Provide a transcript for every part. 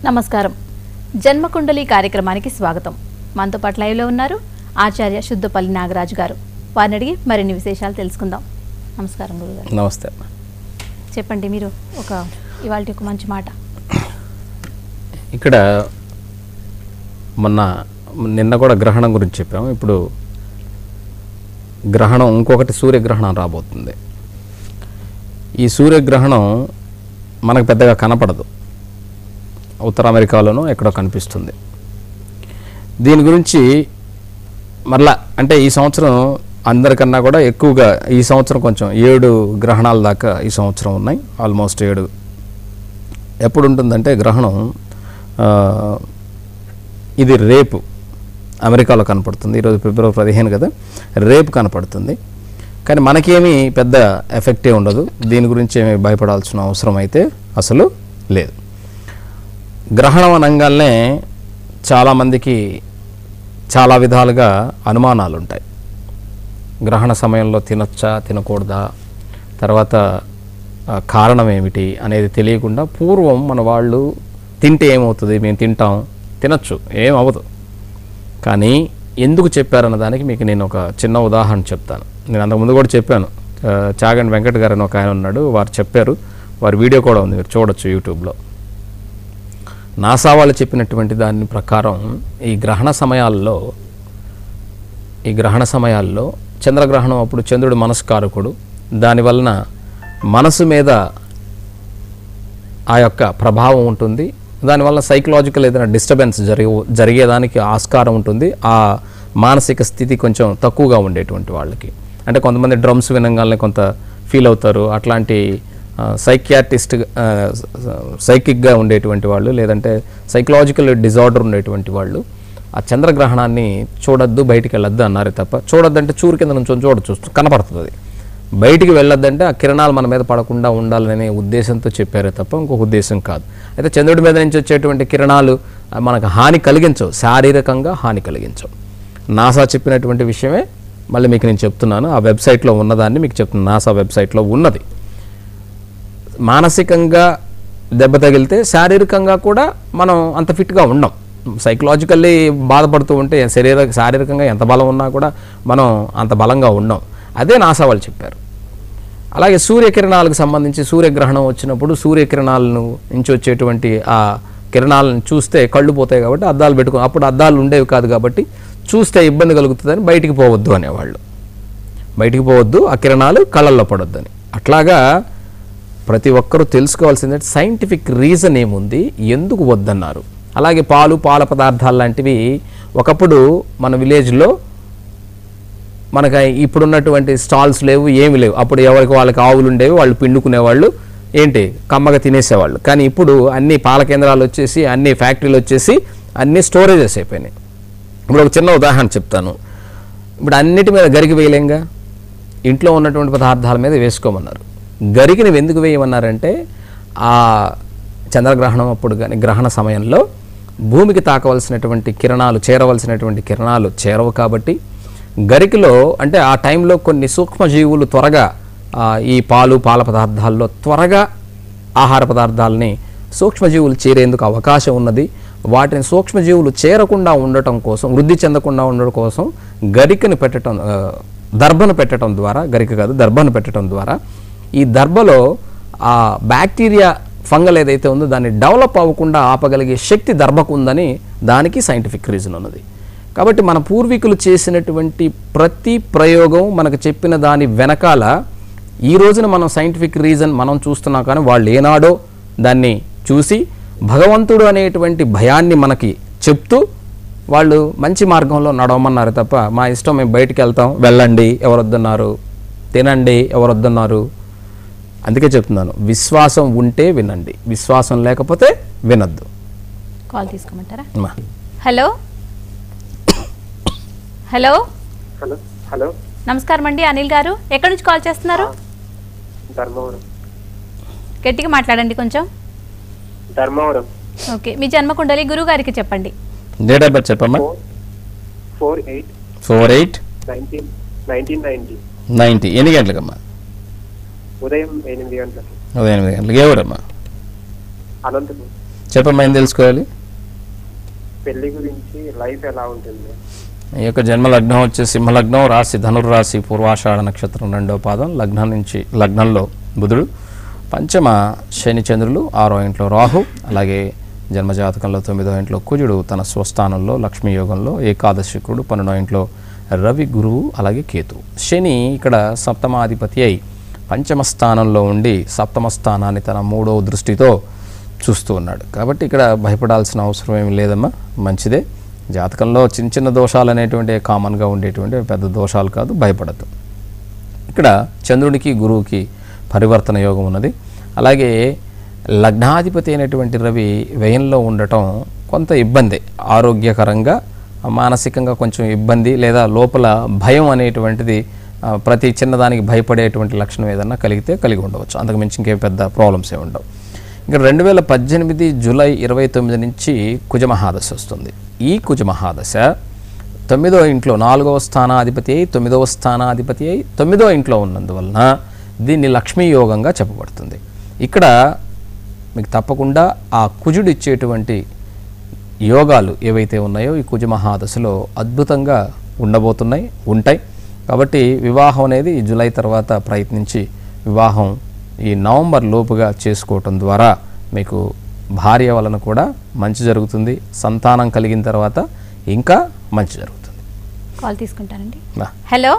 నమస్కారం జన్మకుండలి కార్యక్రమానికి స్వాగతం మనతో పాటు లైవ్లో ఉన్నారు ఆచార్య శుద్ధపల్లి నాగరాజు గారు వారిని అడిగి మరిన్ని విశేషాలు తెలుసుకుందాం నమస్కారం గురుగారు నమస్తే అమ్మ చెప్పండి మీరు ఒక ఇవాళ ఒక మంచి మాట ఇక్కడ మొన్న నిన్న కూడా గ్రహణం గురించి చెప్పాము ఇప్పుడు గ్రహణం ఇంకొకటి సూర్యగ్రహణం రాబోతుంది ఈ సూర్యగ్రహణం మనకు పెద్దగా కనపడదు ఉత్తర అమెరికాలోనూ ఎక్కడో కనిపిస్తుంది దీని గురించి మరలా అంటే ఈ సంవత్సరం అందరికన్నా కూడా ఎక్కువగా ఈ సంవత్సరం కొంచెం ఏడు గ్రహణాల దాకా ఈ సంవత్సరం ఉన్నాయి ఆల్మోస్ట్ ఏడు ఎప్పుడు ఉంటుందంటే గ్రహణం ఆ, ఇది రేపు అమెరికాలో కనపడుతుంది ఈరోజు ఫిబ్రవరి పదిహేను కదా రేపు కనపడుతుంది కానీ మనకేమీ పెద్ద ఎఫెక్టే ఉండదు దీని గురించి ఏమీ భయపడాల్సిన అవసరం అయితే అసలు లేదు గ్రహణం అనగానే చాలామందికి చాలా విధాలుగా అనుమానాలు ఉంటాయి గ్రహణ సమయంలో తినొచ్చా తినకూడదా తర్వాత ఆ, కారణం ఏమిటి అనేది తెలియకుండా పూర్వం మన వాళ్ళు తింటే ఏమవుతుంది మేము తింటాం తినచ్చు ఏం అవ్వదు కానీ ఎందుకు చెప్పారన్న దానికి మీకు నేను ఒక చిన్న ఉదాహరణ చెప్తాను నేను అంతకుముందు కూడా చెప్పాను ఆ, చాగంటి వెంకట్ గారు అని ఒక ఆయన ఉన్నాడు వారు చెప్పారు వారి వీడియో కూడా ఉంది మీరు చూడొచ్చు యూట్యూబ్లో నాసా వాళ్ళు చెప్పినటువంటి దాని ప్రకారం ఈ గ్రహణ సమయాల్లో ఈ గ్రహణ సమయాల్లో చంద్రగ్రహణం అప్పుడు చంద్రుడు మనస్కారకుడు దానివలన మనసు మీద ఆ యొక్క ప్రభావం ఉంటుంది దానివల్ల సైకలాజికల్ ఏదైనా డిస్టర్బెన్స్ జరిగే జరిగేదానికి ఆస్కారం ఉంటుంది ఆ మానసిక స్థితి కొంచెం తక్కువగా ఉండేటువంటి వాళ్ళకి అంటే కొంతమంది డ్రమ్స్ వినంగానే కొంత ఫీల్ అవుతారు అట్లాంటి సైకియాటిస్ట్ సైకిక్గా ఉండేటువంటి వాళ్ళు లేదంటే సైకలాజికల్ డిజార్డర్ ఉండేటువంటి వాళ్ళు ఆ చంద్రగ్రహణాన్ని చూడొద్దు బయటికి వెళ్ళొద్దు అన్నారే తప్ప చూడొద్దంటే చూరు కింద నుంచి చూడొచ్చు కనపడుతుంది అది బయటికి వెళ్ళొద్దంటే ఆ కిరణాలు మన మీద పడకుండా ఉండాలనే ఉద్దేశంతో చెప్పారే తప్ప ఇంకొక ఉద్దేశం కాదు అయితే చంద్రుడి మీద నుంచి వచ్చేటువంటి కిరణాలు ఆ, మనకు హాని కలిగించవు శారీరకంగా హాని కలిగించవు నాసా చెప్పినటువంటి విషయమే మళ్ళీ మీకు నేను చెప్తున్నాను ఆ వెబ్సైట్లో ఉన్నదాన్ని మీకు చెప్తున్నాను నాసా వెబ్సైట్లో ఉన్నది మానసికంగా దెబ్బ తగిలితే శారీరకంగా కూడా మనం అంత ఫిట్గా ఉండం సైకలాజికల్లీ బాధపడుతూ ఉంటే శరీర శారీరకంగా ఎంత బలం ఉన్నా కూడా మనం అంత బలంగా ఉండం అదే నాసా వాళ్ళు చెప్పారు అలాగే సూర్యకిరణాలకు సంబంధించి సూర్యగ్రహణం వచ్చినప్పుడు సూర్యకిరణాలను నుంచి వచ్చేటువంటి ఆ కిరణాలను చూస్తే కళ్ళు పోతాయి కాబట్టి అద్దాలు పెట్టుకో అప్పుడు అద్దాలు ఉండేవి కాదు కాబట్టి చూస్తే ఇబ్బంది కలుగుతుందని బయటికి పోవద్దు అనేవాళ్ళు బయటికి పోవద్దు ఆ కిరణాలు కళ్ళల్లో పడొద్దని అట్లాగా ప్రతి ఒక్కరూ తెలుసుకోవాల్సింది సైంటిఫిక్ రీజన్ ఏముంది ఎందుకు వద్దన్నారు అలాగే పాలు పాల పదార్థాలు లాంటివి ఒకప్పుడు మన విలేజ్లో మనకి ఇప్పుడున్నటువంటి స్టాల్స్ లేవు ఏమి లేవు అప్పుడు ఎవరికి వాళ్ళకి ఆవులు ఉండేవి వాళ్ళు పిండుకునేవాళ్ళు ఏంటి కమ్మగా తినేసేవాళ్ళు కానీ ఇప్పుడు అన్ని పాల కేంద్రాలు వచ్చేసి అన్ని ఫ్యాక్టరీలు వచ్చేసి అన్ని స్టోరేజెస్ అయిపోయినాయి ఇప్పుడు ఒక చిన్న ఉదాహరణ చెప్తాను ఇప్పుడు అన్నిటి మీద గరిక వేయలేంగా ఇంట్లో ఉన్నటువంటి పదార్థాల మీద వేసుకోమన్నారు గరికి నువ్వు ఎందుకు వేయమన్నారంటే ఆ చంద్రగ్రహణం అప్పుడు కానీ గ్రహణ సమయంలో భూమికి తాకవలసినటువంటి కిరణాలు చేరవలసినటువంటి కిరణాలు చేరవు కాబట్టి గరికలో అంటే ఆ టైంలో కొన్ని సూక్ష్మజీవులు త్వరగా ఆ, ఈ పాలు పాల పదార్థాల్లో త్వరగా ఆహార పదార్థాలని సూక్ష్మజీవులు చేరేందుకు అవకాశం ఉన్నది వాటిని సూక్ష్మజీవులు చేరకుండా ఉండటం కోసం వృద్ధి చెందకుండా ఉండటం కోసం గరికను పెట్టడం ఆ, దర్భను పెట్టడం ద్వారా గరిక కాదు దర్భను పెట్టడం ద్వారా ఈ దర్భలో ఆ బ్యాక్టీరియా ఫంగల్ ఏదైతే ఉందో దాన్ని డెవలప్ అవ్వకుండా ఆపగలిగే శక్తి దర్భకు ఉందని దానికి సైంటిఫిక్ రీజన్ ఉన్నది కాబట్టి మన పూర్వీకులు చేసినటువంటి ప్రతి ప్రయోగం మనకు చెప్పిన దాని వెనకాల ఈ రోజున మనం సైంటిఫిక్ రీజన్ మనం చూస్తున్నాం కానీ వాళ్ళు ఏనాడో దాన్ని చూసి భగవంతుడు అనేటువంటి భయాన్ని మనకి చెప్తూ వాళ్ళు మంచి మార్గంలో నడవమన్నారు తప్ప మా ఇష్టం మేము బయటికి వెళ్తాం వెళ్ళండి ఎవరొద్దన్నారు తినండి ఎవరొద్దన్నారు అందుకే చెప్తున్నాను విశ్వాసం ఉంటే వినండి విశ్వాసం లేకపోతే వినద్దు కాల్ తీసుకోమంటారా అమ్మా. హలో హలో హలో హలో నమస్కారం అండి అనిల్ గారు ఎక్కడి నుంచి కాల్ చేస్తున్నారు ధర్మవరం గట్టిగా మాట్లాడండి కొంచెం ధర్మవరం ఓకే మీ జన్మకుండలి గురువు గారికి చెప్పండి డేట్ ఆఫ్ బర్త్ చెప్పమ్మా four four eight four eight nineteen nineteen ninety ninety ఎన్ని గంటలకమ్మా ఉదయం ఎనిమిది గంటలకి ఉదయం ఎనిమిది గంటలకి ఏ ఊరమ్మా అనంతపురం చెప్పమ్మా ఏం తెలుసుకోవాలి పెళ్లి గురించి లైఫ్ ఎలా ఉంటుంది ఈ యొక్క జన్మ లగ్నం వచ్చి సింహలగ్నం రాశి ధనుర్రాశి పూర్వాషాఢ నక్షత్రం రెండో పాదం లగ్నం నుంచి లగ్నంలో బుధుడు పంచమ శని చంద్రులు ఆరో ఇంట్లో రాహు అలాగే జన్మజాతకంలో తొమ్మిదో ఇంట్లో కుజుడు తన స్వస్థానంలో లక్ష్మీ యోగంలో ఏకాదశి శుక్రుడు పన్నెండో ఇంట్లో రవి గురువు అలాగే కేతు శని ఇక్కడ సప్తమాధిపతి అయి పంచమ స్థానంలో ఉండి సప్తమ స్థానాన్ని తన మూడో దృష్టితో చూస్తూ ఉన్నాడు కాబట్టి ఇక్కడ భయపడాల్సిన అవసరం ఏమి లేదమ్మా మంచిదే జాతకంలో చిన్న చిన్న దోషాలు అనేటువంటి కామన్గా ఉండేటువంటి పెద్ద దోషాలు కాదు భయపడద్దు ఇక్కడ చంద్రుడికి గురువుకి పరివర్తన యోగం ఉన్నది అలాగే లగ్నాధిపతి అయినటువంటి రవి వ్యయంలో ఉండటం కొంత ఇబ్బంది ఆరోగ్యకరంగా మానసికంగా కొంచెం ఇబ్బంది లేదా లోపల భయం అనేటువంటిది ఆ, ప్రతి చిన్నదానికి భయపడేటువంటి లక్షణం ఏదన్నా కలిగితే కలిగి ఉండవచ్చు అంతకు మించి ఇంకే పెద్ద ప్రాబ్లమ్స్ ఏ ఉండవు ఇంకా రెండు వేల పద్దెనిమిది జూలై ఇరవై తొమ్మిది నుంచి కుజమహాదశ వస్తుంది ఈ కుజమహాదశ తొమ్మిదో ఇంట్లో నాలుగవ స్థానాధిపతి అయి తొమ్మిదవ స్థానాధిపతి అయి తొమ్మిదో ఇంట్లో ఉన్నందువలన దీన్ని లక్ష్మీ యోగంగా చెప్పబడుతుంది ఇక్కడ మీకు తప్పకుండా ఆ కుజుడు ఇచ్చేటువంటి యోగాలు ఏవైతే ఉన్నాయో ఈ కుజ మహాదశలో అద్భుతంగా ఉండబోతున్నాయి ఉంటాయి కాబట్టి వివాహం అనేది ఈ జూలై తర్వాత ప్రయత్నించి వివాహం ఈ నవంబర్ లోపుగా చేసుకోవటం ద్వారా మీకు భార్య వలన కూడా మంచి జరుగుతుంది సంతానం కలిగిన తర్వాత ఇంకా మంచి జరుగుతుంది కాల్ తీసుకుంటానండి బా. హలో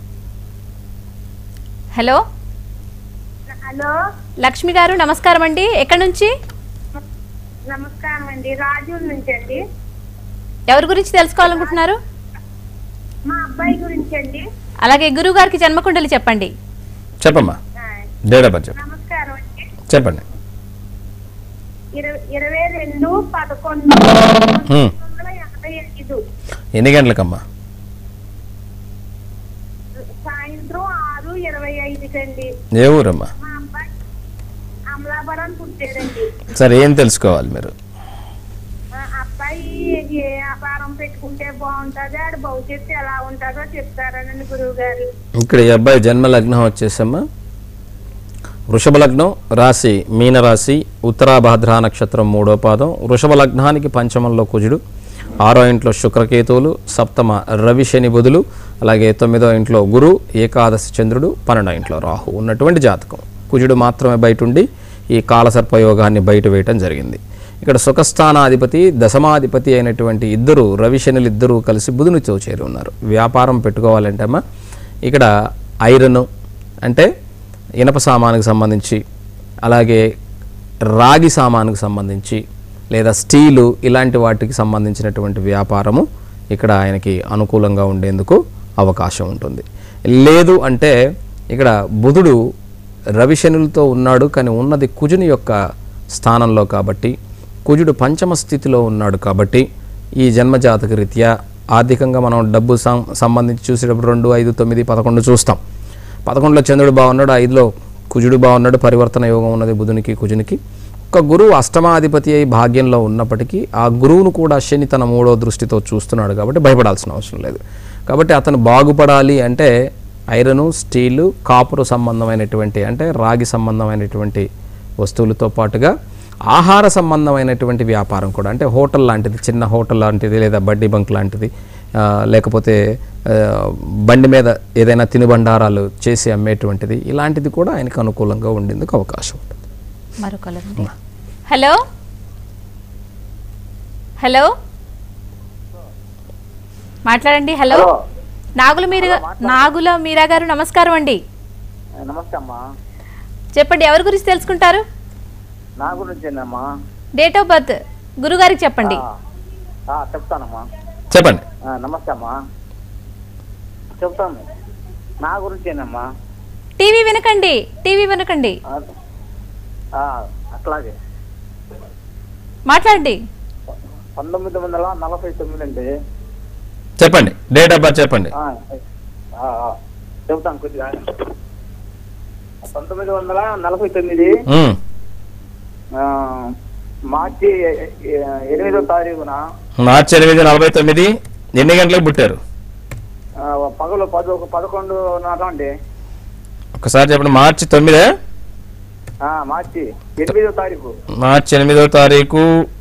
హలో హలో లక్ష్మి గారు నమస్కారం అండి ఎక్కడి నుంచి నమస్కారం అండి రాజు నుంచి అండి ఎవరి గురించి తెలుసుకోవాలనుకుంటున్నారు మా అబ్బాయి గురించి అండి అలాగే గురువు గారికి జన్మకుండలి చెప్పండి చెప్పమ్మా ఆ, డేట్ ఆఫ్ బర్త్ చెప్పండి నమస్కారం అండి చెప్పండి ఇరవై ఇరవై రెండు పదకొండు హ్మ్. వందల ఎనభై ఐదు ఎన్ని గంటలకమ్మా సాయంత్రం ఆరు ఇరవై ఐదుకండి ఏ ఊరమ్మా మా అబ్బాయి అమలాపురం పుట్టాడండి సరే ఏం తెలుసుకోవాలి మీరు ఆ అబ్బాయి ఏ వ్యాపారం పెట్టుకుంటే బాగుంటుందో ఆడ భవిష్యత్తు ఎలా ఉంటుందో చెప్తారనండి గురువు గారు ఇక్కడ ఈ అబ్బాయి జన్మ లగ్నం వచ్చేసమ్మా వృషభ లగ్నం రాశి మీనరాశి ఉత్తరాభాద్ర నక్షత్రం మూడో పాదం వృషభ లగ్నానికి పంచమంలో కుజుడు ఆరో ఇంట్లో శుక్రకేతువులు సప్తమ రవి శని బుధులు అలాగే తొమ్మిదో ఇంట్లో గురు ఏకాదశి చంద్రుడు పన్నెండో ఇంట్లో రాహు ఉన్నటువంటి జాతకం కుజుడు మాత్రమే బయట ఉండి ఈ కాలసర్పయోగాన్ని బయట వేయటం జరిగింది ఇక్కడ సుఖస్థానాధిపతి దశమాధిపతి అయినటువంటి ఇద్దరు రవి శనులు ఇద్దరు కలిసి బుధునితో చేరి ఉన్నారు వ్యాపారం పెట్టుకోవాలంటే అమ్మా ఇక్కడ ఐరన్ అంటే ఇనప సామానుకు సంబంధించి అలాగే రాగి సామానుకు సంబంధించి లేదా స్టీలు ఇలాంటి వాటికి సంబంధించినటువంటి వ్యాపారము ఇక్కడ ఆయనకి అనుకూలంగా ఉండేందుకు అవకాశం ఉంటుంది లేదు అంటే ఇక్కడ బుధుడు రవిశనులతో ఉన్నాడు కానీ ఉన్నది కుజుని యొక్క స్థానంలో కాబట్టి కుజుడు పంచమ స్థితిలో ఉన్నాడు కాబట్టి ఈ జన్మజాతక రీత్యా ఆర్థికంగా మనం డబ్బు సం సంబంధించి చూసేటప్పుడు రెండు ఐదు తొమ్మిది పదకొండు చూస్తాం పదకొండులో చంద్రుడు బాగున్నాడు ఐదులో కుజుడు బాగున్నాడు పరివర్తన యోగం ఉన్నది బుధునికి కుజునికి ఒక గురువు అష్టమాధిపతి అయి భాగ్యంలో ఉన్నప్పటికీ ఆ గురువును కూడా శని తన మూడో దృష్టితో చూస్తున్నాడు కాబట్టి భయపడాల్సిన అవసరం లేదు కాబట్టి అతను బాగుపడాలి అంటే ఐరను స్టీలు కాపురు సంబంధమైనటువంటి అంటే రాగి సంబంధమైనటువంటి వస్తువులతో పాటుగా ఆహార సంబంధమైనటువంటి వ్యాపారం కూడా అంటే హోటల్ లాంటిది చిన్న హోటల్ లాంటిది లేదా బడ్డీ బంక్ లాంటిది ఆ, లేకపోతే ఆ, బండి మీద ఏదైనా తినుబండారాలు చేసి అమ్మేటువంటిది ఇలాంటిది కూడా ఆయనకు అనుకూలంగా ఉండేందుకు అవకాశం ఉంటుంది మరో కాలర్ అండి హలో హలో మాట్లాడండి హలో నాగుల మీరా నాగుల మీరా గారు నమస్కారం అండి నమస్తే అమ్మా చెప్పండి ఎవరి గురించి తెలుసుకుంటారు నా గురించేనమ్మా డేట్ ఆఫ్ బర్త్ గురుగారికి చెప్పండి ఆ, ఆ, చెప్తానమ్మా చెప్పండి ఆ, నమస్తే అమ్మా చెప్తాను నా గురించేనమ్మా టీవీ వినకండి టీవీ వినకండి ఆ, ఆ, అట్లాగే మాట్లాడండి పంతొమ్మిది వందల నలభై తొమ్మిది అండి చెప్పండి డేట్ ఆఫ్ బర్త్ చెప్పండి ఆ, ఆ, ఆ, చెప్తాను కొద్దిగా పంతొమ్మిది వందల నలభై తొమ్మిది ఉమ్, ఆ, మార్చి ఎ- ఎ- ఎనిమిదో తారీఖున మార్చి ఎనిమిది నలభై తొమ్మిది ఎన్ని గంటలకు పుట్టారు ఆ, పగలు పది ఒక పదకొండు నాట అండి ఒకసారి చెప్పండి మార్చి తొమ్మిదే ఆ, మార్చి ఎనిమిదో తారీఖు మార్చి ఎనిమిదో తారీఖు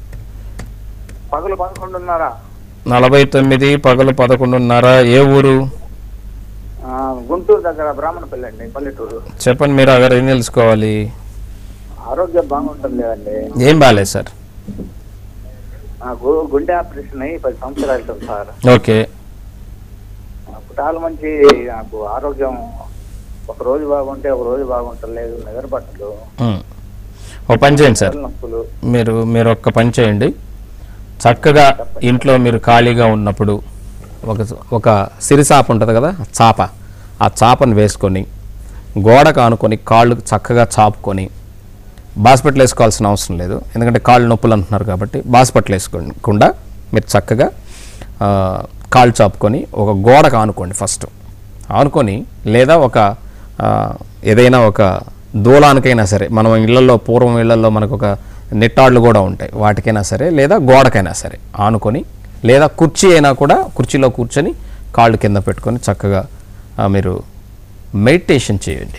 పగలు పదకొండున్నర నలభై తొమ్మిది పగలు పదకొండున్నర ఏ ఊరు ఆ, గుంటూరు దగ్గర బ్రాహ్మణపల్లి అండి పల్లెటూరు చెప్పండి మీరు అగర్ ఏం తెలుసుకోవాలి ఆరోగ్యం బాగుంటుంది లేదండి ఏం బాగాలేదు సార్ నాకు గుండె ఆపరేషన్ అయ్యి పది సంవత్సరాలు అవుతుంది సార్ ఓకే నాకు చాలా మంచి నాకు ఆరోగ్యం ఒక రోజు బాగుంటే ఒక రోజు బాగుంటలేదు నిద్ర పట్టలు ఉమ్. ఓ పని చేయండి సార్ నొప్పులు మీరు మీరు ఒక్క పని చేయండి చక్కగా ఇంట్లో మీరు ఖాళీగా ఉన్నప్పుడు ఒక ఒక సిరిచాప ఉంటుంది కదా చాప ఆ చాపను వేసుకొని గోడకు ఆనుకొని కాళ్ళు చక్కగా చాపుకొని బాస్పెట్లు వేసుకోవాల్సిన అవసరం లేదు ఎందుకంటే కాళ్ళు నొప్పులు అంటున్నారు కాబట్టి బాస్పెట్లు వేసుకోకుండా మీరు చక్కగా ఆ, కాళ్ళు చాపుకొని ఒక గోడకు ఆనుకోండి ఫస్ట్ ఆనుకొని లేదా ఒక ఆ, ఏదైనా ఒక దూలానికైనా సరే మనం ఇళ్లలో పూర్వం ఇళ్లలో మనకు ఒక నెట్టాళ్ళు కూడా ఉంటాయి వాటికైనా సరే లేదా గోడకైనా సరే ఆనుకొని లేదా కుర్చీ అయినా కూడా కుర్చీలో కూర్చొని కాళ్ళు కింద పెట్టుకొని చక్కగా ఆ, మీరు మెడిటేషన్ చేయండి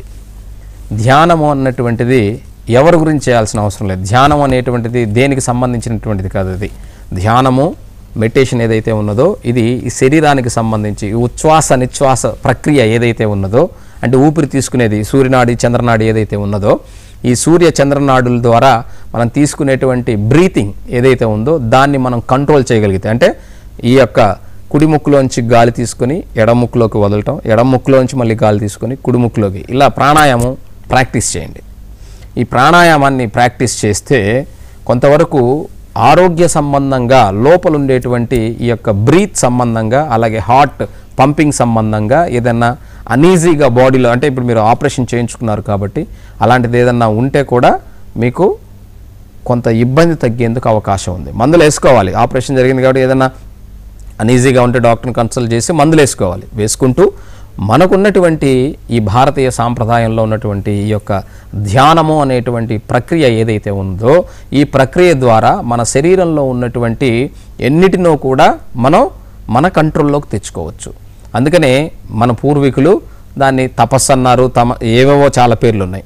ధ్యానము అన్నటువంటిది ఎవరి గురించి చేయాల్సిన అవసరం లేదు ధ్యానం అనేటువంటిది దేనికి సంబంధించినటువంటిది కాదు అది ధ్యానము మెడిటేషన్ ఏదైతే ఉన్నదో ఇది ఈ శరీరానికి సంబంధించి ఈ ఉచ్ఛ్వాస నిశ్వాస ప్రక్రియ ఏదైతే ఉన్నదో అంటే ఊపిరి తీసుకునేది సూర్యనాడి చంద్రనాడి ఏదైతే ఉన్నదో ఈ సూర్య చంద్రనాడుల ద్వారా మనం తీసుకునేటువంటి బ్రీతింగ్ ఏదైతే ఉందో దాన్ని మనం కంట్రోల్ చేయగలిగితే అంటే ఈ యొక్క కుడి ముక్కులోంచి గాలి తీసుకొని ఎడమ ముక్కులోకి వదలటం ఎడమ ముక్కులోంచి మళ్ళీ గాలి తీసుకొని కుడి ముక్కులోకి ఇలా ప్రాణాయామం ప్రాక్టీస్ చేయండి ఈ ప్రాణాయామాన్ని ప్రాక్టీస్ చేస్తే కొంతవరకు ఆరోగ్య సంబంధంగా లోపల ఉండేటువంటి ఈ యొక్క బ్రీత్ సంబంధంగా అలాగే హార్ట్ పంపింగ్ సంబంధంగా ఏదన్నా అనీజీగా బాడీలో అంటే ఇప్పుడు మీరు ఆపరేషన్ చేయించుకున్నారు కాబట్టి అలాంటిది ఏదన్నా ఉంటే కూడా మీకు కొంత ఇబ్బంది తగ్గేందుకు అవకాశం ఉంది మందులు వేసుకోవాలి ఆపరేషన్ జరిగింది కాబట్టి ఏదైనా అనీజీగా ఉంటే డాక్టర్ని కన్సల్ట్ చేసి మందులు వేసుకోవాలి వేసుకుంటూ మనకున్నటువంటి ఈ భారతీయ సాంప్రదాయంలో ఉన్నటువంటి ఈ యొక్క ధ్యానము అనేటువంటి ప్రక్రియ ఏదైతే ఉందో ఈ ప్రక్రియ ద్వారా మన శరీరంలో ఉన్నటువంటి ఎన్నిటినో కూడా మనం మన కంట్రోల్లోకి తెచ్చుకోవచ్చు అందుకనే మన పూర్వీకులు దాన్ని తపస్సు అన్నారు తమ ఏవేవో చాలా పేర్లు ఉన్నాయి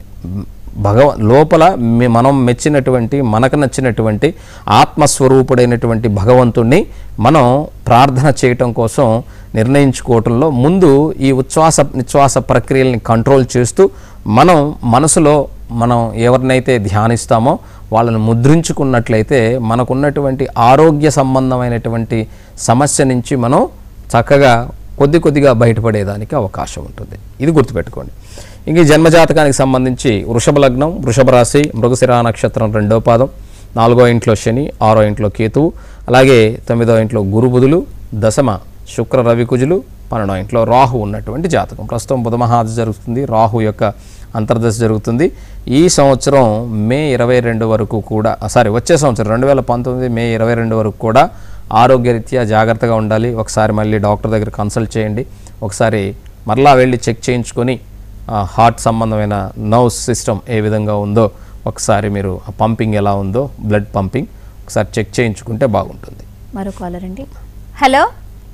భగవ లోపల మీ- మనం మెచ్చినటువంటి మనకు నచ్చినటువంటి ఆత్మస్వరూపుడైనటువంటి భగవంతుణ్ణి మనం ప్రార్థన చేయటం కోసం నిర్ణయించుకోవటంలో ముందు ఈ ఉచ్ఛ్వాస నిశ్వాస ప్రక్రియల్ని కంట్రోల్ చేస్తూ మనం మనసులో మనం ఎవరినైతే ధ్యానిస్తామో వాళ్ళని ముద్రించుకున్నట్లయితే మనకున్నటువంటి ఆరోగ్య సంబంధమైనటువంటి సమస్య నుంచి మనం చక్కగా కొద్ది కొద్దిగా బయటపడేదానికి అవకాశం ఉంటుంది ఇది గుర్తుపెట్టుకోండి ఇంక ఈ జన్మజాతకానికి సంబంధించి వృషభ లగ్నం వృషభ రాశి మృగశిర నక్షత్రం రెండో పాదం నాలుగో ఇంట్లో శని ఆరో ఇంట్లో కేతువు అలాగే తొమ్మిదో ఇంట్లో గురు బుధులు దశమ శుక్ర రవి కుజులు పన్నెండో ఇంట్లో రాహు ఉన్నటువంటి జాతకం ప్రస్తుతం బుధమహాదశ జరుగుతుంది రాహు యొక్క అంతర్దశ జరుగుతుంది ఈ సంవత్సరం మే ఇరవై రెండు వరకు కూడా సారీ వచ్చే సంవత్సరం రెండు వేల పంతొమ్మిది మే ఇరవై రెండు వరకు కూడా ఆరోగ్యరీత్యా జాగ్రత్తగా ఉండాలి ఒకసారి మళ్ళీ డాక్టర్ దగ్గర కన్సల్ట్ చేయండి ఒకసారి మరలా వెళ్ళి చెక్ చేయించుకొని ఆ, హార్ట్ సంబంధమైన నర్వ్స్ సిస్టమ్ ఏ విధంగా ఉందో ఒకసారి మీరు ఆ పంపింగ్ ఎలా ఉందో బ్లడ్ పంపింగ్ ఒకసారి చెక్ చేయించుకుంటే బాగుంటుంది మరో కాలర్ అండి హలో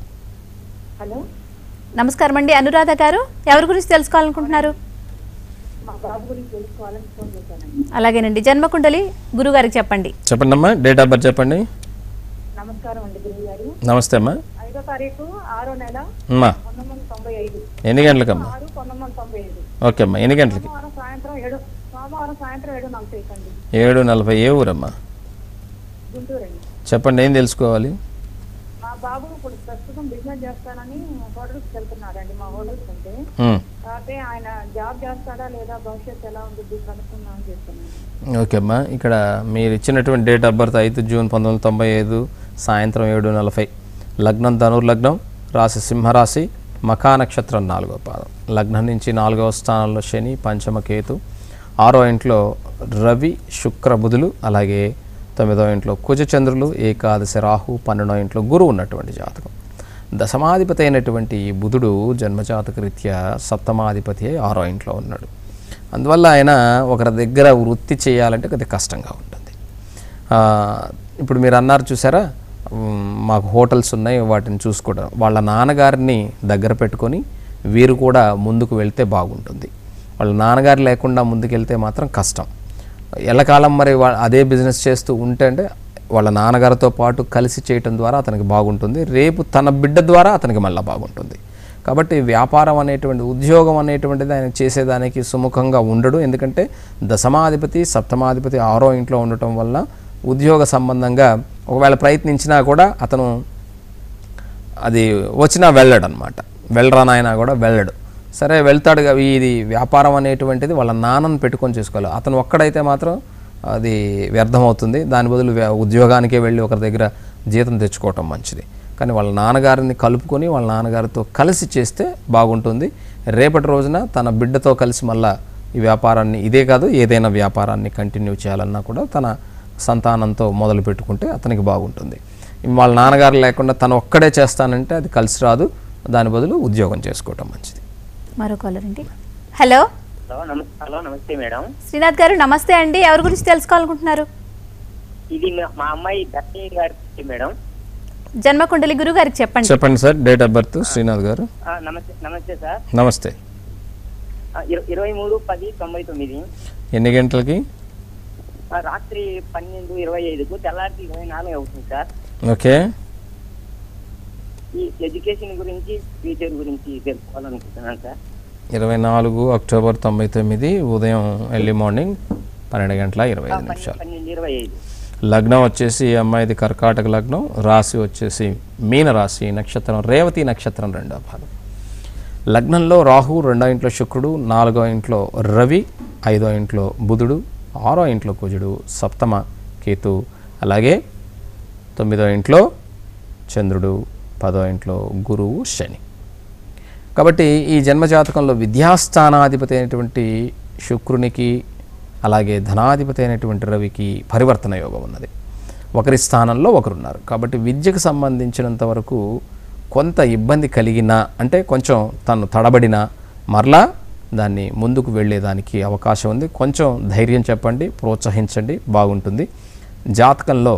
హలో నమస్కారం అండి అనురాధ గారు ఎవరి గురించి తెలుసుకోవాలనుకుంటున్నారు మా బాబు గురించి తెలుసుకోవాలని ఫోన్ చేశానండి అలాగేనండి జన్మకుండలి గురుగారికి చెప్పండి చెప్పండి అమ్మా డేట్ ఆఫ్ బర్త్ చెప్పండి నమస్కారం అండి గురువు గారు నమస్తే అమ్మా ఐదో తారీఖు ఆరో నెల అమ్మా పంతొమ్మిది వందల తొంభై ఐదు ఎన్ని గంటలకమ్మా ఆరు పంతొమ్మిది వందల తొంభై ఐదు ఓకే అమ్మా ఎన్ని గంటలకి సోమవారం సాయంత్రం ఏడు సోమవారం సాయంత్రం ఏడు నలభై అండి ఏడు నలభై ఏ ఊరమ్మా గుంటూరు అండి చెప్పండి ఏం తెలుసుకోవాలి మా బాబు ఇప్పుడు ప్రస్తుతం బిజినెస్ చేస్తానని హోటల్స్కి వెళ్తున్నాడండి మా హోటల్స్ అంటే ఉమ్. కాకపోతే ఆయన జాబ్ చేస్తాడా లేదా భవిష్యత్తు ఎలా ఉంటుంది కనుక్కుందామని చేస్తున్నాను ఓకే అమ్మా ఇక్కడ మీరు ఇచ్చినటువంటి డేట్ ఆఫ్ బర్త్ ఐదు జూన్ పంతొమ్మిది వందల తొంభై ఐదు సాయంత్రం ఏడు నలభై లగ్నం ధనుర్లగ్నం రాశి సింహరాశి మఖా నక్షత్రం నాలుగో పాదం లగ్నం నుంచి నాలుగవ స్థానంలో శని పంచమ కేతు ఆరో ఇంట్లో రవి శుక్ర బుధులు అలాగే తొమ్మిదో ఇంట్లో కుజచంద్రులు ఏకాదశి రాహు పన్నెండో ఇంట్లో గురువు ఉన్నటువంటి జాతకం దశమాధిపతి అయినటువంటి ఈ బుధుడు జన్మజాతక రీత్యా సప్తమాధిపతి అయి ఆరో ఇంట్లో ఉన్నాడు అందువల్ల ఆయన ఒకరి దగ్గర వృత్తి చేయాలంటే కొద్దిగా కష్టంగా ఉంటుంది ఆ, ఇప్పుడు మీరు అన్నారు చూసారా ఉమ్, మాకు హోటల్స్ ఉన్నాయి వాటిని చూసుకోవడం వాళ్ళ నాన్నగారిని దగ్గర పెట్టుకొని వీరు కూడా ముందుకు వెళ్తే బాగుంటుంది వాళ్ళ నాన్నగారు లేకుండా ముందుకెళ్తే మాత్రం కష్టం ఎల్లకాలం మరి వా- అదే బిజినెస్ చేస్తూ ఉంటే అంటే వాళ్ళ నాన్నగారితో పాటు కలిసి చేయటం ద్వారా అతనికి బాగుంటుంది రేపు తన బిడ్డ ద్వారా అతనికి మళ్ళీ బాగుంటుంది కాబట్టి వ్యాపారం అనేటువంటి ఉద్యోగం అనేటువంటిది ఆయన చేసేదానికి సుముఖంగా ఉండడు ఎందుకంటే దశమాధిపతి సప్తమాధిపతి ఆరో ఇంట్లో ఉండటం వల్ల ఉద్యోగ సంబంధంగా ఒకవేళ ప్రయత్నించినా కూడా అతను అది వచ్చినా వెళ్ళడు అనమాట వెళ్ళరా నాయనా కూడా వెళ్ళడు సరే వెళ్తాడు కా- ఇది వ్యాపారం అనేటువంటిది వాళ్ళ నాన్నను పెట్టుకొని చేసుకోవాలి అతను ఒక్కడైతే మాత్రం అది వ్యర్థమవుతుంది దాని బదులు వ్య- ఉద్యోగానికే వెళ్ళి ఒకరి దగ్గర జీతం తెచ్చుకోవటం మంచిది కానీ వాళ్ళ నాన్నగారిని కలుపుకొని వాళ్ళ నాన్నగారితో కలిసి చేస్తే బాగుంటుంది రేపటి రోజున తన బిడ్డతో కలిసి మళ్ళా ఈ వ్యాపారాన్ని ఇదే కాదు ఏదైనా వ్యాపారాన్ని కంటిన్యూ చేయాలన్నా కూడా తన సంతానంతో మొదలు పెట్టుకుంటే అతనికి బాగుంటుంది వాళ్ళ నాన్నగారు లేకుండా తను ఒక్కడే చేస్తానంటే అది కలిసి రాదు దాని బదులు ఉద్యోగం చేసుకోవటం మంచిది మరో కాలర్ అండి హలో హలో నమ హలో నమస్తే మేడం శ్రీనాథ్ గారు నమస్తే అండి ఎవరి గురించి తెలుసుకోవాలనుకుంటున్నారు ఇది మా- మా అమ్మాయి ధర్ని గారి మేడం జన్మకుండలి గురువు గారికి చెప్పండి చెప్పండి sir date of birth Srinath గారు ఆ, నమస్తే నమస్తే సార్ నమస్తే ఆ, ఇర- ఇరవై మూడు పది తొంభై తొమ్మిది ఎన్ని గంటలకి ఆ, రాత్రి పన్నెండు ఇరవై ఐదుకు తెల్లారి ఇరవై నాలుగు అవుతుంది సార్ ఓకే ఈ ఎడ్యుకేషన్ గురించి ఫ్యూచర్ గురించి తెలుసుకోవాలనుకుంటున్నాను సార్ ఇరవై నాలుగు అక్టోబర్ తొంభై తొమ్మిది ఉదయం ఎర్లీ మార్నింగ్ పన్నెండు గంటల ఇరవై ఐదు నిమిషాలు పన్నెండు ఇరవై ఐదు లగ్నం వచ్చేసి ఈ అమ్మాయిది కర్కాటక లగ్నం రాశి వచ్చేసి మీన రాశి నక్షత్రం రేవతి నక్షత్రం రెండో భాగం లగ్నంలో రాహు రెండో ఇంట్లో శుక్రుడు నాలుగో ఇంట్లో రవి ఐదో ఇంట్లో బుధుడు ఆరో ఇంట్లో కుజుడు సప్తమ కేతు అలాగే తొమ్మిదో ఇంట్లో చంద్రుడు పదో ఇంట్లో గురువు శని కాబట్టి ఈ జన్మజాతకంలో విద్యాస్థానాధిపతి అయినటువంటి శుక్రునికి అలాగే ధనాధిపతి అయినటువంటి రవికి పరివర్తన యోగం ఉన్నది ఒకరి స్థానంలో ఒకరున్నారు కాబట్టి విద్యకు సంబంధించినంత వరకు కొంత ఇబ్బంది కలిగినా అంటే కొంచెం తను తడబడినా మరలా దాన్ని ముందుకు వెళ్ళేదానికి అవకాశం ఉంది కొంచెం ధైర్యం చెప్పండి ప్రోత్సహించండి బాగుంటుంది జాతకంలో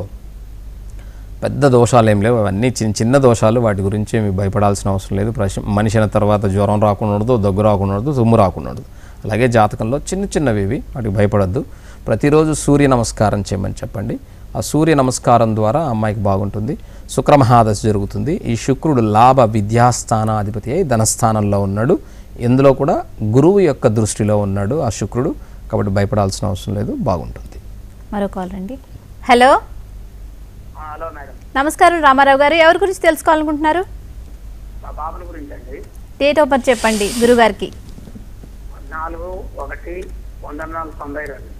పెద్ద దోషాలు ఏం లేవు అవన్నీ చిన్న చిన్న దోషాలు వాటి గురించి ఏమి భయపడాల్సిన అవసరం లేదు ప్రశ మనిషి అయిన తర్వాత జ్వరం రాకుండా ఉండదు దగ్గు రాకుండా ఉండదు తుమ్ము రాకుండా ఉండదు అలాగే జాతకంలో చిన్న చిన్నవి ఇవి వాటికి భయపడద్దు ప్రతిరోజు సూర్య నమస్కారం చేయమని చెప్పండి ఆ సూర్య నమస్కారం ద్వారా అమ్మాయికి బాగుంటుంది శుక్రమహాదశ జరుగుతుంది ఈ శుక్రుడు లాభ విద్యాస్థానాధిపతి అయి ధనస్థానంలో ఉన్నాడు ఇందులో కూడా గురువు యొక్క దృష్టిలో ఉన్నాడు ఆ శుక్రుడు కాబట్టి భయపడాల్సిన అవసరం లేదు బాగుంటుంది మరో కాలర్ అండి హలో హలో మేడం నమస్కారం రామారావు గారు ఎవరి గురించి తెలుసుకోవాలనుకుంటున్నారు మా బాబుల గురించి అండి డేట్ ఆఫ్ బర్త్ చెప్పండి గురుగారికి నాలుగు ఒకటి వంద నాలుగు తొంభై రెండు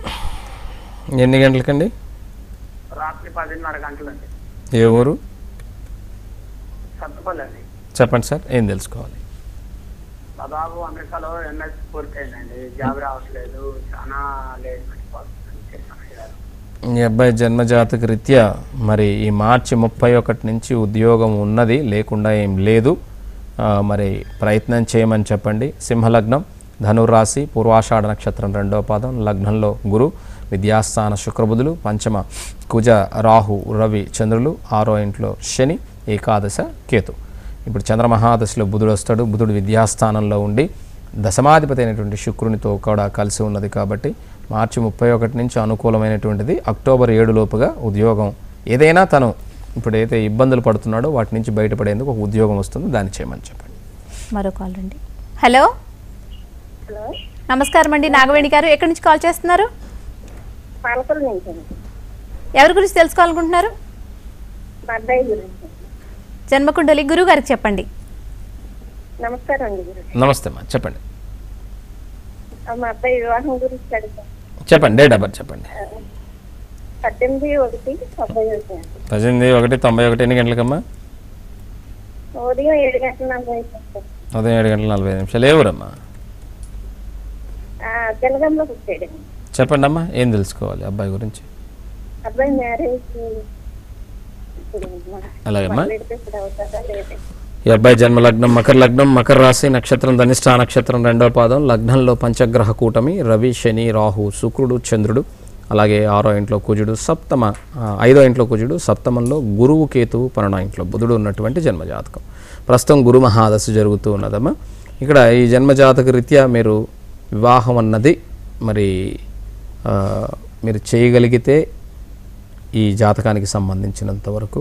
ఎన్ని గంటలకండి రాత్రి పదిన్నర గంటలండి ఏ ఊరు సత్తుపల్లి అండి చెప్పండి సార్ ఏం తెలుసుకోవాలి మా బాబు అమెరికాలో ఎంఎస్ పూర్తయిందండి జాబ్ రావట్లేదు చాలా లేట్ పెట్టిపోతుంది చెప్పారు ఈ అబ్బాయి జన్మజాతక రీత్యా మరి ఈ మార్చి ముప్పై ఒకటి నుంచి ఉద్యోగం ఉన్నది లేకుండా ఏం లేదు ఆ, మరి ప్రయత్నం చేయమని చెప్పండి సింహలగ్నం ధనురాశి పూర్వాషాఢ నక్షత్రం రెండవ పాదం లగ్నంలో గురు విద్యాస్థాన శుక్రబుధులు పంచమ కుజ రాహు రవి చంద్రులు ఆరో ఇంట్లో శని ఏకాదశ కేతు ఇప్పుడు చంద్రమహాదశలో బుధుడు వస్తాడు బుధుడు విద్యాస్థానంలో ఉండి దశమాధిపతి అయినటువంటి శుక్రునితో కూడా కలిసి ఉన్నది కాబట్టి మార్చి ముప్పై ఒకటి నుంచి అనుకూలమైనటువంటిది అక్టోబర్ ఏడు లోపుగా ఉద్యోగం ఏదైనా తను ఇప్పుడు ఏదైతే ఇబ్బందులు పడుతున్నాడో వాటి నుంచి బయటపడేందుకు ఒక ఉద్యోగం వస్తుంది దాన్ని చేయమని చెప్పండి మరో కాలర్ అండి హలో హలో నమస్కారం అండి నాగవేణి గారు ఎక్కడి నుంచి కాల్ చేస్తున్నారు పాలకుల నుంచి అండి. ఎవరి గురించి తెలుసుకోవాలనుకుంటున్నారు మా అబ్బాయి గురించి జన్మకుండలి గురువు గారికి చెప్పండి నమస్కారం అండి గురు నమస్తే అమ్మా చెప్పండి ఆ, మా అబ్బాయి వివాహం గురించి అడుగుతాను చెప్పండి డేట్ ఆఫ్ బర్త్ చెప్పండి పద్దెనిమిది ఒకటి తొంభై ఒకటి అండి పద్దెనిమిది ఒకటి తొంభై ఒకటి ఎన్ని గంటలకమ్మా ఉదయం ఏడు గంటల నలభై ఐదు నిమిషాలు. ఉదయం ఏడు గంటల నలభై ఐదు నిమిషాలు ఏ ఊరమ్మా ఆ, జనగంలో పుట్టాడండి చెప్పండి అమ్మా ఏం తెలుసుకోవాలి అబ్బాయి గురించి అబ్బాయి మ్యారేజ్ ఇప్పుడు మా- అలాగమ్మా పెడితే ఇప్పుడు అవుతుందా లేదా ఈ అబ్బాయి జన్మ లగ్నం మకర లగ్నం మకర రాశి నక్షత్రం ధనిష్ట నక్షత్రం రెండో పాదం లగ్నంలో పంచగ్రహ కూటమి రవి శని రాహు శుక్రుడు చంద్రుడు అలాగే ఆరో ఇంట్లో కుజుడు సప్తమ ఆ, ఐదో ఇంట్లో కుజుడు సప్తమంలో గురువు కేతువు పన్నెండో ఇంట్లో బుధుడు ఉన్నటువంటి జన్మజాతకం ప్రస్తుతం గురు మహాదశ జరుగుతూ ఉన్నదమ్మా ఇక్కడ ఈ జన్మజాతక రీత్యా మీరు వివాహం అన్నది మరి ఆ, మీరు చేయగలిగితే ఈ జాతకానికి సంబంధించినంత వరకు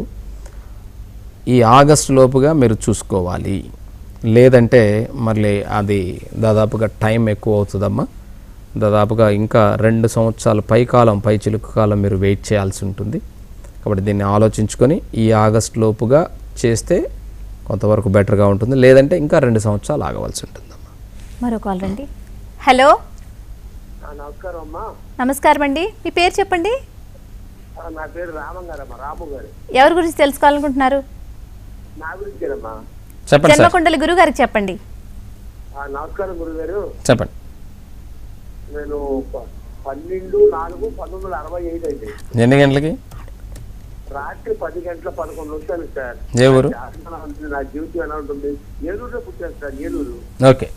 ఈ ఆగస్టు లోపుగా మీరు చూసుకోవాలి లేదంటే మళ్ళీ అది దాదాపుగా టైం ఎక్కువ అవుతుందమ్మా దాదాపుగా ఇంకా రెండు సంవత్సరాల పై కాలం పై చిలుకు కాలం మీరు వెయిట్ చేయాల్సి ఉంటుంది కాబట్టి దీన్ని ఆలోచించుకొని ఈ ఆగస్ట్ లోపుగా చేస్తే కొంతవరకు బెటర్గా ఉంటుంది లేదంటే ఇంకా రెండు సంవత్సరాలు ఆగవలసి ఉంటుందమ్మా మరో కాల్ రండి హలో నమస్కారం అమ్మా నమస్కారం అండి మీ పేరు చెప్పండి ఆ, నా పేరు రామం గారమ్మా రాము గారు ఎవరి గురించి తెలుసుకోవాలనుకుంటున్నారు నా గురించేనమ్మా చెప్పండి సార్ జన్మకుండలి గురువు గారికి చెప్పండి ఆ, నమస్కారం గురుగారు చెప్పండి నేను ప- పన్నెండు నాలుగు పంతొమ్మిది వందల అరవై ఐదు అయితే ఎన్ని గంటలకి రాత్రి పది గంటల పదకొండు వచ్చాను సార్ ఏ ఊరు జాతకం ఎలా ఉంటుంది, నా జీవితం ఎలా ఉంటుంది ఏలూరులో పుట్టాను సార్ ఏలూరు ఓకే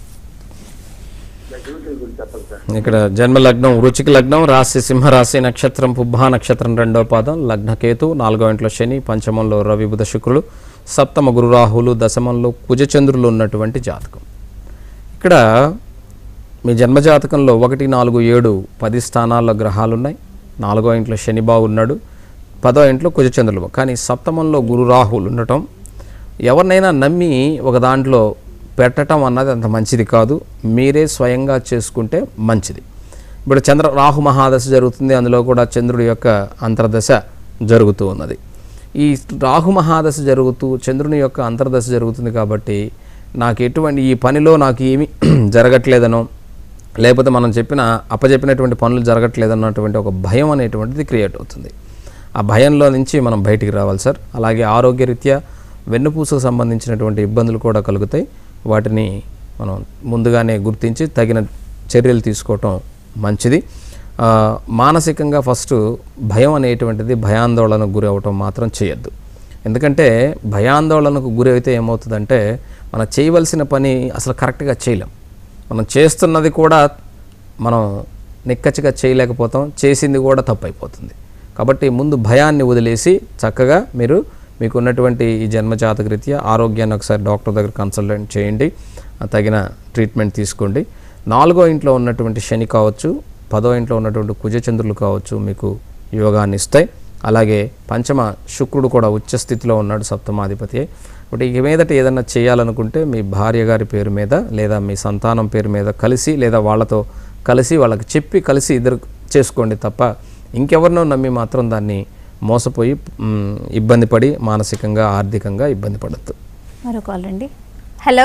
నా జీవితం గురించి చెప్పండి సార్ ఇక్కడ జన్మ లగ్నం వృచిక లగ్నం రాశి సింహరాశి నక్షత్రం పుబ్బా నక్షత్రం రెండో పాదం లగ్నకేతు నాలుగో ఇంట్లో శని పంచమంలో రవి బుధ శుక్రులు సప్తమ గురు రాహులు దశమంలో కుజచంద్రులు ఉన్నటువంటి జాతకం ఇక్కడ మీ జన్మజాతకంలో ఒకటి నాలుగు ఏడు పది స్థానాల్లో గ్రహాలు ఉన్నాయి నాలుగో ఇంట్లో శని బాగున్నాడు పదో ఇంట్లో కుజచంద్రులు కానీ సప్తమంలో గురు రాహులు ఉండటం ఎవరినైనా నమ్మి ఒక దాంట్లో పెట్టడం అన్నది అంత మంచిది కాదు మీరే స్వయంగా చేసుకుంటే మంచిది ఇప్పుడు చంద్ర రాహు మహాదశ జరుగుతుంది అందులో కూడా చంద్రుడి యొక్క అంతర్దశ జరుగుతూ ఉన్నది ఈ రాహు మహాదశ జరుగుతూ చంద్రుని యొక్క అంతర్దశ జరుగుతుంది కాబట్టి నాకు ఎటువంటి ఈ పనిలో నాకు ఏమీ జరగట్లేదనో లేకపోతే మనం చెప్పిన అప్పచెప్పినటువంటి పనులు జరగట్లేదన్నటువంటి ఒక భయం అనేటువంటిది క్రియేట్ అవుతుంది ఆ భయంలో నుంచి మనం బయటికి రావాలి సార్ అలాగే ఆరోగ్యరీత్యా వెన్నుపూసకు సంబంధించినటువంటి ఇబ్బందులు కూడా కలుగుతాయి వాటిని మనం ముందుగానే గుర్తించి తగిన చర్యలు తీసుకోవటం మంచిది ఆ, మానసికంగా ఫస్ట్ భయం అనేటువంటిది భయాందోళనకు గురి అవ్వటం మాత్రం చేయొద్దు ఎందుకంటే భయాందోళనకు గురి అయితే ఏమవుతుందంటే మనం చేయవలసిన పని అసలు కరెక్ట్గా చేయలేం మనం చేస్తున్నది కూడా మనం నిక్కచ్చిగా చేయలేకపోతాం చేసింది కూడా తప్పైపోతుంది కాబట్టి ముందు భయాన్ని వదిలేసి చక్కగా మీరు మీకు ఉన్నటువంటి ఈ జన్మజాతక రీత్యా ఆరోగ్యాన్ని ఒకసారి డాక్టర్ దగ్గర కన్సల్టెంట్ చేయండి ఆ తగిన ట్రీట్మెంట్ తీసుకోండి నాలుగో ఇంట్లో ఉన్నటువంటి శని కావచ్చు పదో ఇంట్లో ఉన్నటువంటి కుజచంద్రులు కావచ్చు మీకు యోగాన్ని ఇస్తాయి అలాగే పంచమ శుక్రుడు కూడా ఉచ్చ స్థితిలో ఉన్నాడు సప్తమాధిపతి కాబట్టి ఇక మీదట ఏదైనా చేయాలనుకుంటే మీ భార్య గారి పేరు మీద లేదా మీ సంతానం పేరు మీద కలిసి లేదా వాళ్ళతో కలిసి వాళ్ళకి చెప్పి కలిసి ఇద్దరు చేసుకోండి తప్ప ఇంకెవరినో నమ్మి మాత్రం దాన్ని మోసపోయి మ్, ఇబ్బంది పడి మానసికంగా ఆర్థికంగా ఇబ్బంది పడద్దు మరో కాల్ రండి హలో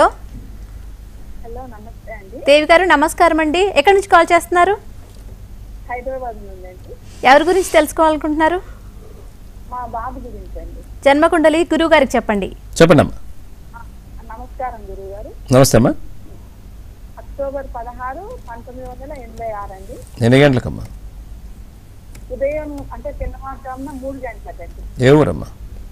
హలో నమస్తే అండి దేవి గారు నమస్కారం అండి ఎక్కడి నుంచి కాల్ చేస్తున్నారు హైదరాబాద్ నుండి అండి ఎవరి గురించి తెలుసుకోవాలనుకుంటున్నారు మా బాబు గురించి అండి జన్మకుండలి గురువు గారికి చెప్పండి చెప్పండి అమ్మా నమస్కారం గురువు గారు నమస్తే అమ్మా అక్టోబర్ పదహారు పంతొమ్మిది వందల ఎనభై ఆరు అండి ఎన్ని గంటలకమ్మా ఉదయం అంటే తెల్లవారుజామున మూడు గంటలకండి ఏ ఊరమ్మా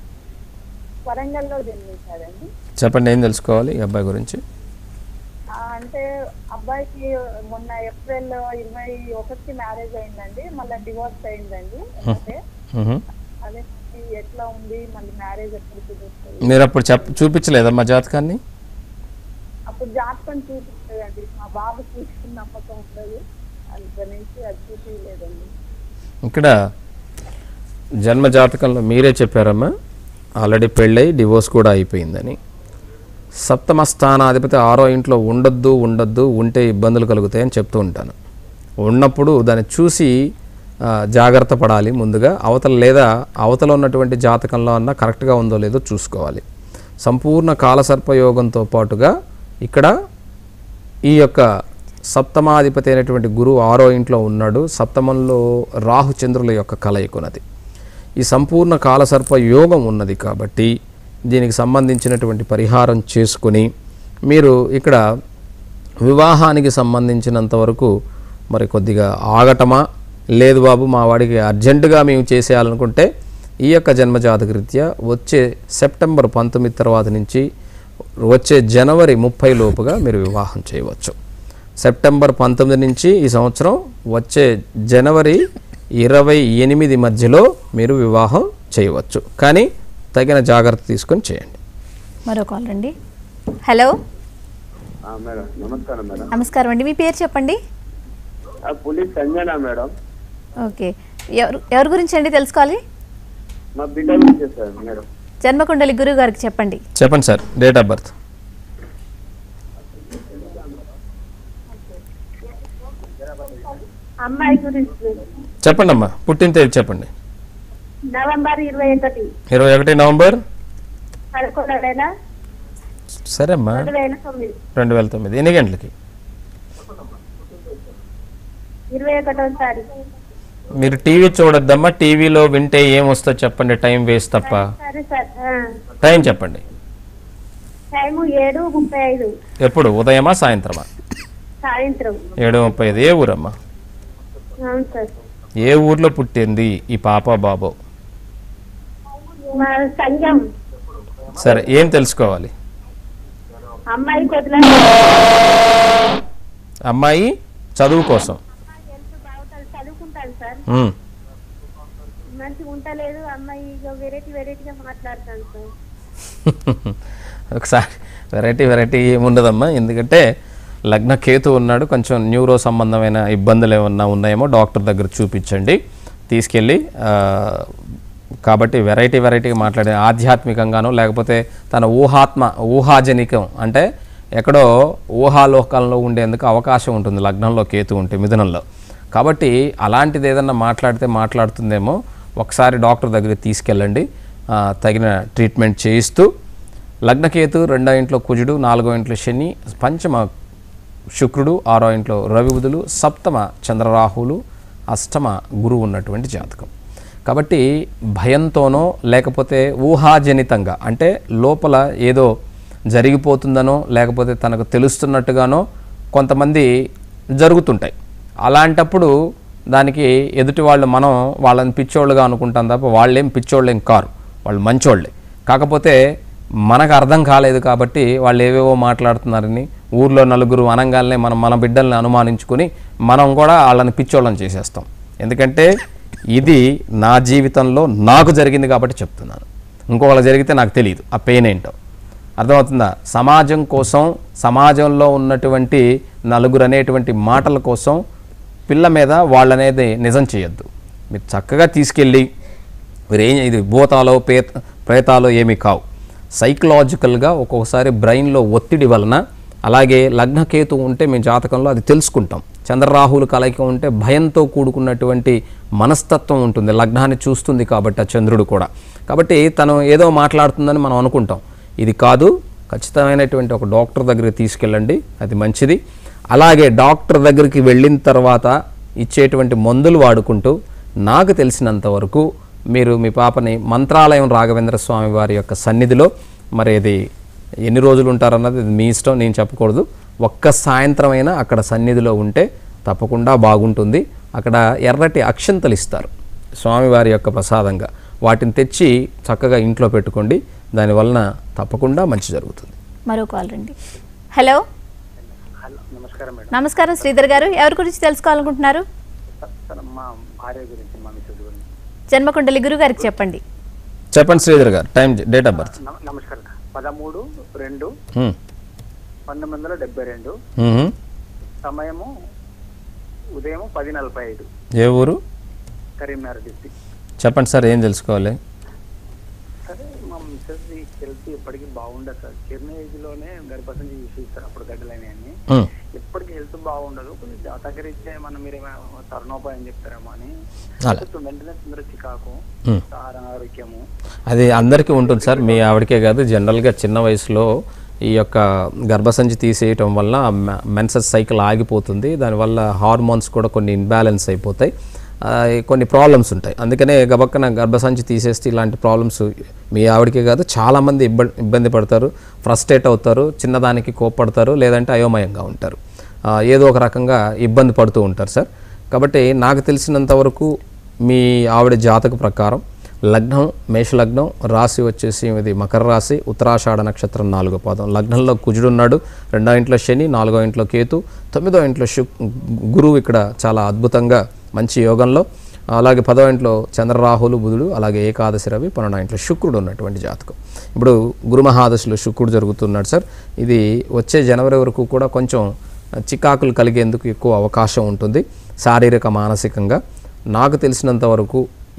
వరంగల్లో జన్మించాడండి చెప్పండి ఏం తెలుసుకోవాలి ఈ అబ్బాయి గురించి ఆ, అంటే అబ్బాయికి మొన్న ఏప్రిల్ ఇరవై ఒకటికి మ్యారేజ్ అయిందండి మళ్ళీ డివోర్స్ అయిందండి అంటే మ్హూ. అదే ఈ ఎట్లా ఉంది మళ్ళీ మ్యారేజ్ ఎప్పుడు కుదురుతుంది మీరు అప్పుడు చెప్ చూపించలేదమ్మా జాతకాన్ని అప్పుడు జాతకం చూపించలేదండి మా బాబు చూసుకున్న నమ్మకం ఉండదు అందుకని అది చూపించలేదండి ఇక్కడ జన్మ జాతకంలో మీరే చెప్పారమ్మా ఆల్రెడీ పెళ్ళై డివోర్స్ కూడా అయిపోయిందని సప్తమ స్థానాధిపతి ఆరో ఇంట్లో ఉండొద్దు ఉండొద్దు ఉంటే ఇబ్బందులు కలుగుతాయని చెప్తూ ఉంటాను ఉన్నప్పుడు దాన్ని చూసి ఆ, జాగ్రత్త పడాలి ముందుగా అవతల లేదా అవతల ఉన్నటువంటి జాతకంలో అన్న కరెక్ట్గా ఉందో లేదో చూసుకోవాలి సంపూర్ణ కాలసర్పయోగంతో పాటుగా ఇక్కడ ఈ యొక్క సప్తమాధిపతి అయినటువంటి గురువు ఆరో ఇంట్లో ఉన్నాడు సప్తమంలో రాహు చంద్రుల యొక్క కలయికున్నది ఈ సంపూర్ణ కాలసర్ప యోగం ఉన్నది కాబట్టి దీనికి సంబంధించినటువంటి పరిహారం చేసుకుని మీరు ఇక్కడ వివాహానికి సంబంధించినంత వరకు మరి కొద్దిగా ఆగటమా లేదు బాబు మా వాడికి అర్జెంటుగా మేము చేసేయాలనుకుంటే ఈ యొక్క జన్మజాతక రీత్యా వచ్చే సెప్టెంబర్ పంతొమ్మిది తర్వాత నుంచి వచ్చే జనవరి ముప్పై లోపుగా మీరు వివాహం చేయవచ్చు సెప్టెంబర్ పంతొమ్మిది నుంచి ఈ సంవత్సరం వచ్చే జనవరి ఇరవై ఎనిమిది మధ్యలో మీరు వివాహం చేయవచ్చు కానీ తగిన జాగ్రత్త తీసుకొని చేయండి మరో కాల్ రండి హలో ఆ, మేడం నమస్కారం మేడం నమస్కారం అండి మీ పేరు చెప్పండి ఆ, పులి సంజన మేడం ఓకే ఎవరు ఎవరి గురించి అండి తెలుసుకోవాలి మా బిడ్డ గురించి సార్ మేడం జన్మకుండలి గురువు గారికి చెప్పండి చెప్పండి సార్ డేట్ ఆఫ్ బర్త్ అమ్మాయి గురించి చెప్పండి అమ్మా పుట్టిన తేదీ చెప్పండి నవంబర్ ఇరవై ఒకటి ఇరవై ఒకటి నవంబర్ పదకొండు వేల సరే అమ్మా రెండు వేల తొమ్మిది రెండు వేల తొమ్మిది ఎన్ని గంటలకి ఇరవై ఒకటో తారీఖు మీరు టీవీ చూడొద్దమ్మా టీవీలో వింటే ఏం వస్తుందో చెప్పండి టైం వేస్ట్ తప్ప సరే సార్ ఆ. టైం చెప్పండి టైము ఏడు ముప్పై ఐదు ఎప్పుడు ఉదయమా సాయంత్రమా సాయంత్రం ఏడు ముప్పై ఐదు ఏ ఊరమ్మా అవును సార్ ఏ ఊర్లో పుట్టింది ఈ పాప బాబు మా సంఘం సరే ఏం తెలుసుకోవాలి అమ్మాయి కొద్దిగా అమ్మాయి చదువు కోసం హెల్త్ బాగుంటుంది చదువుకుంటాను సార్ ఉమ్. మంచిగా ఉంటలేదు అమ్మాయి ఇక వెరైటీ వెరైటీగా మాట్లాడతాను సార్ ఒకసారి వెరైటీ వెరైటీ ఏముండదమ్మా ఎందుకంటే లగ్న కేతు ఉన్నాడు కొంచెం న్యూరో సంబంధమైన ఇబ్బందులు ఏమన్నా ఉన్నాయేమో డాక్టర్ దగ్గర చూపించండి తీసుకెళ్ళి ఆ, కాబట్టి వెరైటీ వెరైటీగా మాట్లాడే ఆధ్యాత్మికంగానో లేకపోతే తన ఊహాత్మ ఊహాజనికం అంటే ఎక్కడో ఊహాలోకాల్లో ఉండేందుకు అవకాశం ఉంటుంది లగ్నంలో కేతు ఉంటే మిథునంలో కాబట్టి అలాంటిది ఏదన్నా మాట్లాడితే మాట్లాడుతుందేమో ఒకసారి డాక్టర్ దగ్గరికి తీసుకెళ్ళండి ఆ, తగిన ట్రీట్మెంట్ చేయిస్తూ లగ్నకేతు రెండో ఇంట్లో కుజుడు నాలుగో ఇంట్లో శని పంచమ శుక్రుడు ఆరో ఇంట్లో రవి బుధులు సప్తమ చంద్రరాహులు అష్టమ గురువు ఉన్నటువంటి జాతకం కాబట్టి భయంతోనో లేకపోతే ఊహాజనితంగా అంటే లోపల ఏదో జరిగిపోతుందనో లేకపోతే తనకు తెలుస్తున్నట్టుగానో కొంతమంది జరుగుతుంటాయి అలాంటప్పుడు దానికి ఎదుటి వాళ్ళు మనం వాళ్ళని పిచ్చోళ్ళుగా అనుకుంటాం తప్ప వాళ్ళేం పిచ్చోళ్ళేం కారు వాళ్ళు మంచోళ్ళే కాకపోతే మనకు అర్థం కాలేదు కాబట్టి వాళ్ళు ఏవేవో మాట్లాడుతున్నారని ఊర్లో నలుగురు అనంగానే మనం మన బిడ్డల్ని అనుమానించుకుని మనం కూడా వాళ్ళని పిచ్చోళ్ళని చేసేస్తాం ఎందుకంటే ఇది నా జీవితంలో నాకు జరిగింది కాబట్టి చెప్తున్నాను ఇంకొకళ్ళు జరిగితే నాకు తెలియదు ఆ పెయిన్ ఏంటో అర్థమవుతుందా సమాజం కోసం సమాజంలో ఉన్నటువంటి నలుగురు అనేటువంటి మాటల కోసం పిల్ల మీద వాళ్ళనేది నిజం చేయొద్దు మీరు చక్కగా తీసుకెళ్ళి మీరు ఏం ఇది భూతాలో పేత ప్రేతాలో ఏమీ కావు సైకలాజికల్గా ఒక్కొక్కసారి బ్రెయిన్లో ఒత్తిడి వలన అలాగే లగ్నకేతు ఉంటే మీ జాతకంలో అది తెలుసుకుంటాం చంద్రరాహులు కలయిక ఉంటే భయంతో కూడుకున్నటువంటి మనస్తత్వం ఉంటుంది లగ్నాన్ని చూస్తుంది కాబట్టి ఆ చంద్రుడు కూడా కాబట్టి తను ఏదో మాట్లాడుతుందని మనం అనుకుంటాం ఇది కాదు ఖచ్చితమైనటువంటి ఒక డాక్టర్ దగ్గరికి తీసుకెళ్ళండి అది మంచిది అలాగే డాక్టర్ దగ్గరికి వెళ్ళిన తర్వాత ఇచ్చేటువంటి మందులు వాడుకుంటూ నాకు తెలిసినంత వరకు మీరు మీ పాపని మంత్రాలయం రాఘవేంద్ర స్వామి వారి యొక్క సన్నిధిలో మరి ఇది ఎన్ని రోజులు ఉంటారన్నది ఇది మీ ఇష్టం నేను చెప్పకూడదు ఒక్క సాయంత్రం అయినా అక్కడ సన్నిధిలో ఉంటే తప్పకుండా బాగుంటుంది అక్కడ ఎర్రటి అక్షంతలు ఇస్తారు స్వామివారి యొక్క ప్రసాదంగా వాటిని తెచ్చి చక్కగా ఇంట్లో పెట్టుకోండి దానివలన తప్పకుండా మంచి జరుగుతుంది మరో కాల్ రండి హలో హలో నమస్కారం మేడం నమస్కారం శ్రీధర్ గారు ఎవరి గురించి తెలుసుకోవాలనుకుంటున్నారు సార్ మా భార్య గురించి మా మిస్సెస్ గురించి జన్మకుండలి గురువు గారికి చెప్పండి చెప్పండి శ్రీధర్ గారు టైం డేట్ ఆఫ్ బర్త్ నమ- నమస్కారం పదమూడు రెండు పంతొమ్మిది వందల డెబ్బై రెండు సమయము ఉదయం పది నలభై ఐదు ఏ ఊరు కరీంనగర్ డిస్టిక్ చెప్పండి సార్ ఏం తెలుసుకోవాలి సరే మా మిస్సెస్ హెల్త్ ఎప్పటికీ బాగుండదు సార్ చిన్న ఏజ్ లోనే గర్భసంచి చూసిస్తారు అప్పుడు గడ్డలని అన్ని ఉమ్. ఎప్పటికీ హెల్త్ బాగుండదు కొంచెం జాతకరీత్యా మనం మీరు ఏమైనా తరుణోపాయం చెప్తారేమో అని అలా. కొంచెం వెంటనే తొందర చికాకు ఉమ్. అనారోగ్యము అది అందరికీ ఉంటుంది సార్ మీ ఆవిడకే కాదు జనరల్గా చిన్న వయసులో ఈ యొక్క గర్భసంచి తీసేయటం వల్ల మెన్సెస్ సైకిల్ ఆగిపోతుంది దానివల్ల హార్మోన్స్ కూడా కొన్ని ఇన్బ్యాలెన్స్ అయిపోతాయి ఆ, కొన్ని ప్రాబ్లమ్స్ ఉంటాయి అందుకనే గబక్కన గర్భసంచి తీసేస్తే ఇలాంటి ప్రాబ్లమ్స్ మీ ఆవిడకే కాదు చాలామంది ఇబ్బంది ఇబ్బంది పడతారు ఫ్రస్ట్రేట్ అవుతారు చిన్నదానికి కోప్పడతారు లేదంటే అయోమయంగా ఉంటారు ఆ, ఏదో ఒక రకంగా ఇబ్బంది పడుతూ ఉంటారు సార్ కాబట్టి నాకు తెలిసినంత వరకు మీ ఆవిడ జాతక ప్రకారం లగ్నం మేషలగ్నం రాశి వచ్చేసి ఇది మకర రాశి ఉత్తరాషాఢ నక్షత్రం నాలుగో పాదం లగ్నంలో కుజుడు ఉన్నాడు రెండో ఇంట్లో శని నాలుగో ఇంట్లో కేతు తొమ్మిదో ఇంట్లో శు గురువు ఇక్కడ చాలా అద్భుతంగా మంచి యోగంలో అలాగే పదో ఇంట్లో చంద్రరాహులు బుధుడు అలాగే ఏకాదశి రవి పన్నెండో ఇంట్లో శుక్రుడు ఉన్నటువంటి జాతకం ఇప్పుడు గురు మహాదశలో శుక్రుడు జరుగుతున్నాడు సార్ ఇది వచ్చే జనవరి వరకు కూడా కొంచెం చికాకులు కలిగేందుకు ఎక్కువ అవకాశం ఉంటుంది శారీరక మానసికంగా నాకు తెలిసినంత వరకు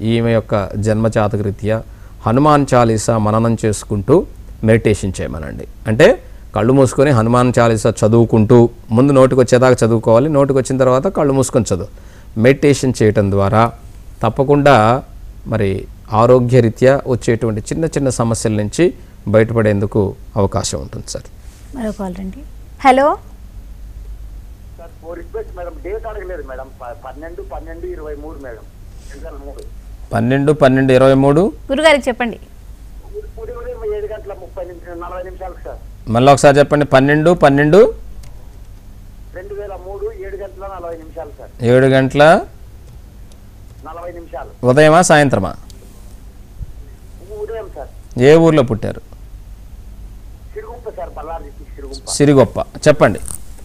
ఈమె యొక్క జన్మజాతక రీత్యా హనుమాన్ చాలీసా మననం చేసుకుంటూ మెడిటేషన్ చేయమనండి అంటే కళ్ళు మూసుకొని హనుమాన్ చాలీసా చదువుకుంటూ ముందు నోటికి వచ్చేదాకా చదువుకోవాలి నోటికి వచ్చిన తర్వాత కళ్ళు మూసుకొని చదువు మెడిటేషన్ చేయటం ద్వారా తప్పకుండా మరి ఆరోగ్యరీత్యా వచ్చేటువంటి చిన్న చిన్న సమస్యల నుంచి బయటపడేందుకు అవకాశం ఉంటుంది సార్ మరో కాల్ రండి hello sir for request madam date అడగలేదు మేడం ప- పన్నెండు పన్నెండు ఇరవై మూడు మేడం రెండు వేల మూడు పన్నెండు పన్నెండు ఇరవై మూడు గురుగారికి చెప్పండి ఉదయం ఉదయం ఏడు గంటల ముప్పై నిమిషం నలభై నిమిషాలకు సార్ మళ్ళీ ఒకసారి చెప్పండి పన్నెండు పన్నెండు రెండు వేల మూడు ఏడు గంటల నలభై నిమిషాలు సార్ ఏడు గంటల నలభై నిమిషాలు ఉదయమా సాయంత్రమా ఉదయం సార్ ఏ ఊర్లో పుట్టారు సిరుగుంప సార్ బళ్ళారి డిస్టిక్ సిరుగుంప సిరిగొప్ప చెప్పండి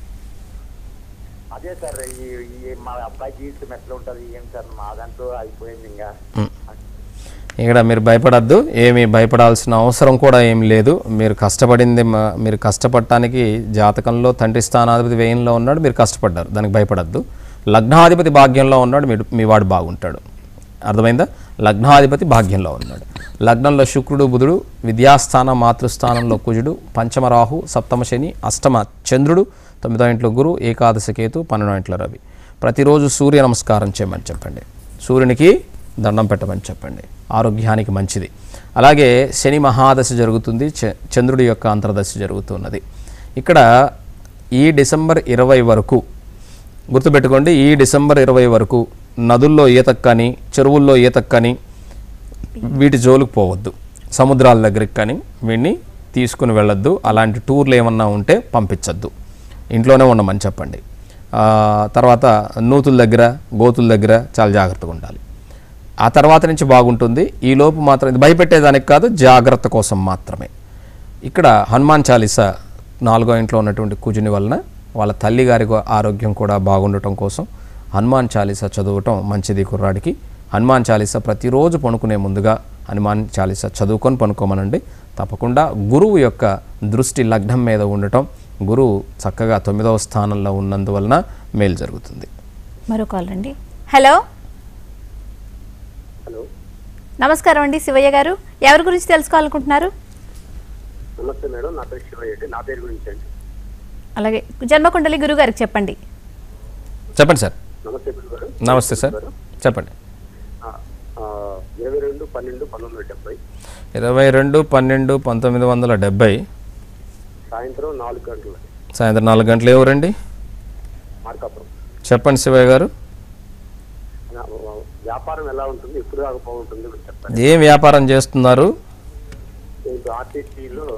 అదే సార్ ఈ ఈ మా అబ్బాయి జీవితం ఎట్లా ఉంటుంది ఏం సార్ మా దాంట్లో అయిపోయింది ఇంకా ఇక్కడ మీరు భయపడద్దు ఏమీ భయపడాల్సిన అవసరం కూడా ఏం లేదు మీరు కష్టపడింది మ- మీరు కష్టపడటానికి జాతకంలో తండ్రి స్థానాధిపతి వ్యయంలో ఉన్నాడు మీరు కష్టపడ్డారు దానికి భయపడద్దు లగ్నాధిపతి భాగ్యంలో ఉన్నాడు మీరు మీ వాడు బాగుంటాడు అర్థమైందా లగ్నాధిపతి భాగ్యంలో ఉన్నాడు లగ్నంలో శుక్రుడు బుధుడు విద్యాస్థానం మాతృస్థానంలో కుజుడు పంచమ రాహు సప్తమ శని అష్టమ చంద్రుడు తొమ్మిదో ఇంట్లో గురు ఏకాదశ కేతు పన్నెండో ఇంట్లో రవి ప్రతిరోజు సూర్య నమస్కారం చేయమని చెప్పండి సూర్యునికి దండం పెట్టమని చెప్పండి ఆరోగ్యానికి మంచిది అలాగే శని మహాదశ జరుగుతుంది చ- చంద్రుడి యొక్క అంతర్దశ జరుగుతున్నది ఇక్కడ ఈ డిసెంబర్ ఇరవై వరకు గుర్తుపెట్టుకోండి ఈ డిసెంబర్ ఇరవై వరకు నదుల్లో ఈతకు కానీ చెరువుల్లో ఈతకు కానీ వీటి జోలికి పోవద్దు సముద్రాల దగ్గరికి కానీ వీడిని తీసుకుని వెళ్ళొద్దు అలాంటి టూర్లు ఏమన్నా ఉంటే పంపించద్దు ఇంట్లోనే ఉండమని చెప్పండి ఆ, తర్వాత నూతుల దగ్గర గోతుల దగ్గర చాలా జాగ్రత్తగా ఉండాలి ఆ తర్వాత నుంచి బాగుంటుంది ఈ లోపు మాత్రం ఇది భయపెట్టేదానికి కాదు జాగ్రత్త కోసం మాత్రమే ఇక్కడ హనుమాన్ చాలీసా నాలుగో ఇంట్లో ఉన్నటువంటి కుజుని వలన వాళ్ళ తల్లి గారి గో- ఆరోగ్యం కూడా బాగుండటం కోసం హనుమాన్ చాలీసా చదవటం మంచిది కుర్రాడికి హనుమాన్ చాలీసా ప్రతిరోజు పనుకునే ముందుగా హనుమాన్ చాలీసా చదువుకొని పనుకోమనండి తప్పకుండా గురువు యొక్క దృష్టి లగ్నం మీద ఉండటం గురువు చక్కగా తొమ్మిదవ స్థానంలో ఉన్నందువలన మేలు జరుగుతుంది మరో కాల్ రండి హలో హలో నమస్కారం అండి శివయ్య గారు ఎవరి గురించి తెలుసుకోవాలనుకుంటున్నారు నమస్తే మేడం నా పేరు శివయ్య అండి నా పేరు గురించి అండి అలాగే జన్మకుండలి గురువు గారికి చెప్పండి చెప్పండి సార్ నమస్తే గురు గారు నమస్తే సార్ చెప్పండి ఇరవై రెండు పన్నెండు పంతొమ్మిది వందల డెబ్బై ఇరవై రెండు పన్నెండు పంతొమ్మిది వందల డెబ్బై సాయంత్రం నాలుగు గంటల సాయంత్రం నాలుగు గంటలు ఎవరండి మార్కాపురం చెప్పండి శివయ్య గారు నా- వ్యాపారం ఎలా ఉంటుంది ఎప్పుడు దాకా బాగుంటుంది మీరు చెప్పండి ఏం వ్యాపారం చేస్తున్నారు నేను ఆర్టీసీలో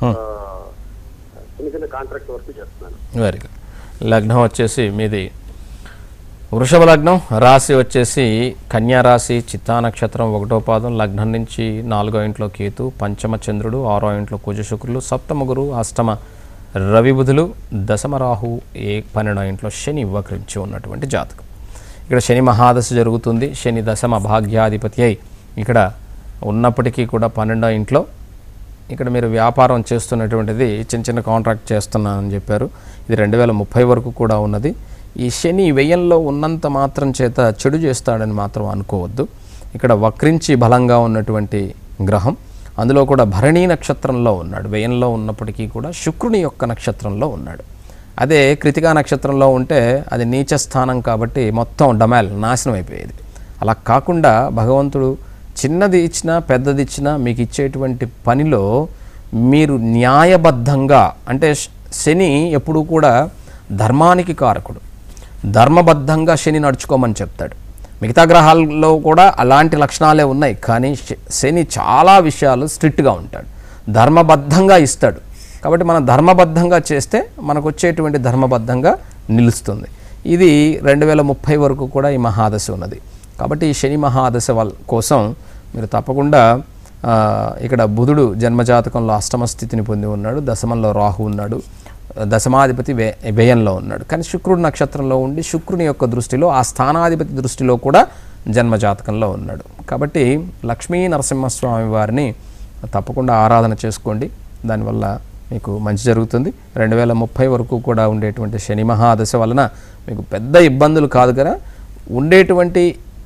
చిన్న చిన్న కాంట్రాక్ట్ వర్క్ చేస్తున్నాను వెరీ గుడ్ లగ్నం వచ్చేసి మీది వృషభ లగ్నం రాశి వచ్చేసి కన్యా రాశి చిత్తా నక్షత్రం ఒకటో పాదం లగ్నం నుంచి నాలుగో ఇంట్లో కేతు పంచమ చంద్రుడు ఆరో ఇంట్లో కుజ శుక్రులు సప్తమ గురు అష్టమ రవి బుధులు దశమ రాహు ఏ పన్నెండో ఇంట్లో శని వక్రించి ఉన్నటువంటి జాతకం ఇక్కడ శని మహాదశ జరుగుతుంది శని దశమ భాగ్యాధిపతి అయి ఇక్కడ ఉన్నప్పటికీ కూడా పన్నెండో ఇంట్లో ఇక్కడ మీరు వ్యాపారం చేస్తున్నటువంటిది చిన్న చిన్న కాంట్రాక్ట్ చేస్తున్నానని చెప్పారు ఇది రెండు వేల ముప్పై వరకు కూడా ఉన్నది ఈ శని వ్యయంలో ఉన్నంత మాత్రం చేత చెడు చేస్తాడని మాత్రం అనుకోవద్దు ఇక్కడ వక్రించి బలంగా ఉన్నటువంటి గ్రహం అందులో కూడా భరణీ నక్షత్రంలో ఉన్నాడు వ్యయంలో ఉన్నప్పటికీ కూడా శుక్రుని యొక్క నక్షత్రంలో ఉన్నాడు అదే కృతికా నక్షత్రంలో ఉంటే అది నీచ స్థానం కాబట్టి మొత్తం డమాల్ నాశనం అయిపోయేది అలా కాకుండా భగవంతుడు చిన్నది ఇచ్చినా పెద్దది ఇచ్చినా మీకు ఇచ్చేటువంటి పనిలో మీరు న్యాయబద్ధంగా అంటే శ- శని ఎప్పుడూ కూడా ధర్మానికి కారకుడు ధర్మబద్ధంగా శని నడుచుకోమని చెప్తాడు మిగతా గ్రహాల్లో కూడా అలాంటి లక్షణాలే ఉన్నాయి కానీ శ- శని చాలా విషయాలు స్ట్రిక్ట్గా ఉంటాడు ధర్మబద్ధంగా ఇస్తాడు కాబట్టి మనం ధర్మబద్ధంగా చేస్తే మనకు వచ్చేటువంటి ధర్మబద్ధంగా నిలుస్తుంది ఇది రెండు వేల ముప్పై వరకు కూడా ఈ మహాదశ ఉన్నది కాబట్టి ఈ శని మహాదశ వల్ కోసం మీరు తప్పకుండా ఆ, ఇక్కడ బుధుడు జన్మజాతకంలో అష్టమ స్థితిని పొంది ఉన్నాడు దశమంలో రాహు ఉన్నాడు దశమాధిపతి వ్య వ్యయంలో ఉన్నాడు కానీ శుక్రుడు నక్షత్రంలో ఉండి శుక్రుని యొక్క దృష్టిలో ఆ స్థానాధిపతి దృష్టిలో కూడా జన్మజాతకంలో ఉన్నాడు కాబట్టి లక్ష్మీ నరసింహస్వామి వారిని తప్పకుండా ఆరాధన చేసుకోండి దానివల్ల మీకు మంచి జరుగుతుంది రెండు వేల ముప్పై వరకు కూడా ఉండేటువంటి శని మహాదశ వలన మీకు పెద్ద ఇబ్బందులు కాదు కదా ఉండేటువంటి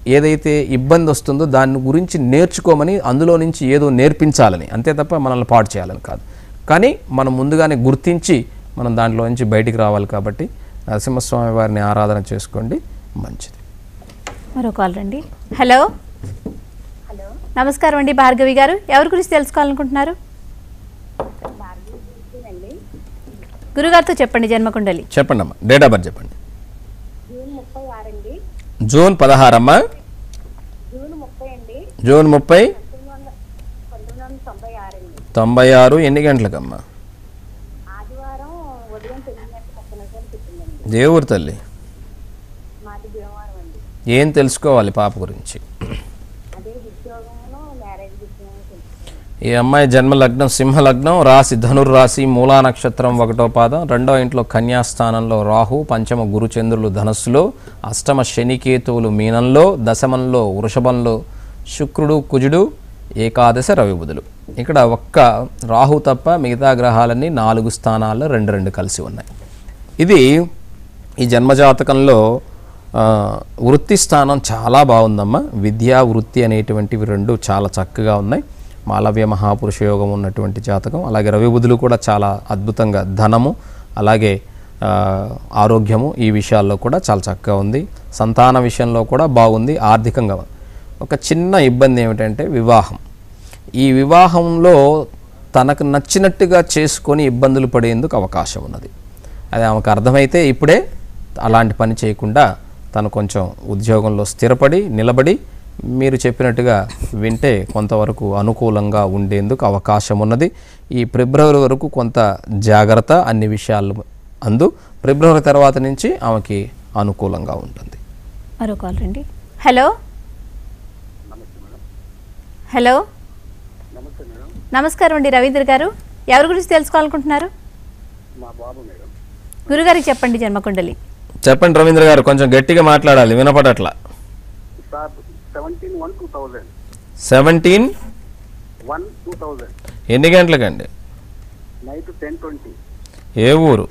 ఏదైతే ఇబ్బంది వస్తుందో దాని గురించి నేర్చుకోమని అందులో నుంచి ఏదో నేర్పించాలని అంతే తప్ప మనల్ని పాడు చేయాలని కాదు కానీ మనం ముందుగానే గుర్తించి మనం దాంట్లో నుంచి బయటికి రావాలి కాబట్టి నరసింహస్వామి వారిని ఆరాధన చేసుకోండి మంచిది మరో కాల్ రండి హలో హలో నమస్కారం అండి భార్గవి గారు ఎవరి గురించి తెలుసుకోవాలనుకుంటున్నారు అండి గురుగారితో చెప్పండి జన్మకుండలి చెప్పండి అమ్మా డేట్ ఆఫ్ బర్త్ చెప్పండి జూన్ ముప్పై ఆరండి జూన్ పదహారమ్మా జూన్ ముప్పై అండి జూన్ ముప్పై పంతొమ్మిది వందల పంతొమ్మిది వందల తొంభై ఆరండి తొంభై ఆరు ఎన్ని గంటలకమ్మా ఆదివారం ఉదయం తొమ్మిది గంటల ముప్పై నిమిషాలు పెట్టిందండి ఏ ఊరు తల్లి మాది భీమవరం అండి ఏం తెలుసుకోవాలి పాప గురించి అదే ఉద్యోగంలో మ్యారేజ్ విషయం ఈ అమ్మాయి జన్మ లగ్నం సింహ లగ్నం రాశి ధనుర్ రాశి మూలా నక్షత్రం ఒకటో పాదం రెండో ఇంట్లో కన్యాస్థానంలో రాహు పంచమ గురుచంద్రులు ధనస్సులో అష్టమ శనికేతువులు మీనంలో దశమంలో వృషభంలో శుక్రుడు కుజుడు ఏకాదశ రవి బుధులు ఇక్కడ ఒక్క రాహు తప్ప మిగతా గ్రహాలన్నీ నాలుగు స్థానాల్లో రెండు రెండు కలిసి ఉన్నాయి ఇది ఈ జన్మజాతకంలో ఆ, వృత్తి స్థానం చాలా బాగుందమ్మా విద్యా వృత్తి అనేటువంటివి రెండు చాలా చక్కగా ఉన్నాయి మాలవ్య మహాపురుష యోగం ఉన్నటువంటి జాతకం అలాగే రవి బుధులు కూడా చాలా అద్భుతంగా ధనము అలాగే ఆ, ఆరోగ్యము ఈ విషయాల్లో కూడా చాలా చక్కగా ఉంది సంతాన విషయంలో కూడా బాగుంది ఆర్థికంగా ఒక చిన్న ఇబ్బంది ఏమిటంటే వివాహం ఈ వివాహంలో తనకు నచ్చినట్టుగా చేసుకొని ఇబ్బందులు పడేందుకు అవకాశం ఉన్నది అది ఆమెకు అర్థమైతే ఇప్పుడే అలాంటి పని చేయకుండా తను కొంచెం ఉద్యోగంలో స్థిరపడి నిలబడి మీరు చెప్పినట్టుగా వింటే కొంతవరకు అనుకూలంగా ఉండేందుకు అవకాశం ఉన్నది ఈ ఫిబ్రవరి వరకు కొంత జాగ్రత్త అన్ని విషయాలు అందు ఫిబ్రవరి తర్వాత నుంచి ఆమెకి అనుకూలంగా ఉంటుంది మరో కాల్ రండి హలో హలో నమస్తే మేడం నమస్కారం అండి రవీంద్ర గారు ఎవరి గురించి తెలుసుకోవాలనుకుంటున్నారు మా బాబు మేడం గురుగారికి చెప్పండి జన్మకుండలి చెప్పండి రవీంద్ర గారు కొంచెం గట్టిగా మాట్లాడాలి వినపడట్లా sir seventeen one two thousand seventeen one two thousand ఎన్ని గంటలకండి నైట్ టెన్ ట్వంటీ ఏ ఊరు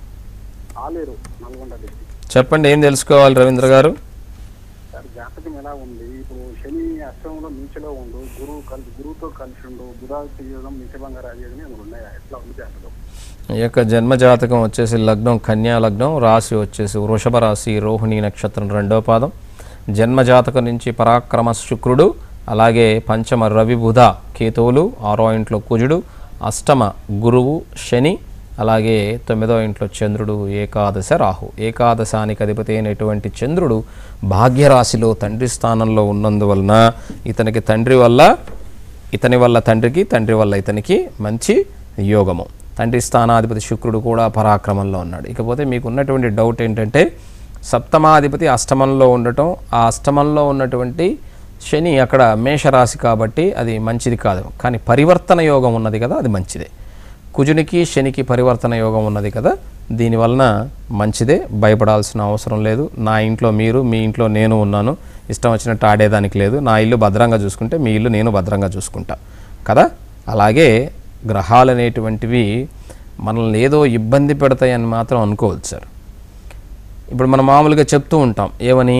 ఆలేరు నల్గొండ డిస్టిక్ చెప్పండి ఏం తెలుసుకోవాలి రవీంద్ర గారు సార్ జాతకం ఎలా ఉంది ఇప్పుడు శని అష్టమంలో నీచలో ఉండు గురువు కలిసి గురువుతో కలిసి ఉండు బుధ తీయడం నీచభంగా రాజేయడం ఏమైనా ఉన్నాయా ఎట్లా ఉంది జాతకం ఈ యొక్క జన్మ జాతకం వచ్చేసి లగ్నం కన్యా లగ్నం రాశి వచ్చేసి వృషభ రాశి రోహిణి నక్షత్రం రెండో పాదం జన్మ జాతకం నుంచి పరాక్రమ శుక్రుడు అలాగే పంచమ రవి బుధ కేతువులు ఆరో ఇంట్లో కుజుడు అష్టమ గురువు శని అలాగే తొమ్మిదో ఇంట్లో చంద్రుడు ఏకాదశ రాహు ఏకాదశానికి అధిపతి అయినటువంటి చంద్రుడు భాగ్యరాశిలో తండ్రి స్థానంలో ఉన్నందువలన ఇతనికి తండ్రి వల్ల ఇతని వల్ల తండ్రికి తండ్రి వల్ల ఇతనికి మంచి యోగము తండ్రి స్థానాధిపతి శుక్రుడు కూడా పరాక్రమంలో ఉన్నాడు ఇకపోతే మీకు ఉన్నటువంటి డౌట్ ఏంటంటే సప్తమాధిపతి అష్టమంలో ఉండటం ఆ అష్టమంలో ఉన్నటువంటి శని అక్కడ మేషరాశి కాబట్టి అది మంచిది కాదు కానీ పరివర్తన యోగం ఉన్నది కదా అది మంచిదే కుజునికి శనికి పరివర్తన యోగం ఉన్నది కదా దీనివలన మంచిదే భయపడాల్సిన అవసరం లేదు నా ఇంట్లో మీరు మీ ఇంట్లో నేను ఉన్నాను ఇష్టం వచ్చినట్టు ఆడేదానికి లేదు నా ఇల్లు భద్రంగా చూసుకుంటే మీ ఇల్లు నేను భద్రంగా చూసుకుంటా కదా అలాగే గ్రహాలు అనేటువంటివి మనల్ని ఏదో ఇబ్బంది పెడతాయని మాత్రం అనుకోవచ్చు సార్ ఇప్పుడు మనం మామూలుగా చెప్తూ ఉంటాం ఏమని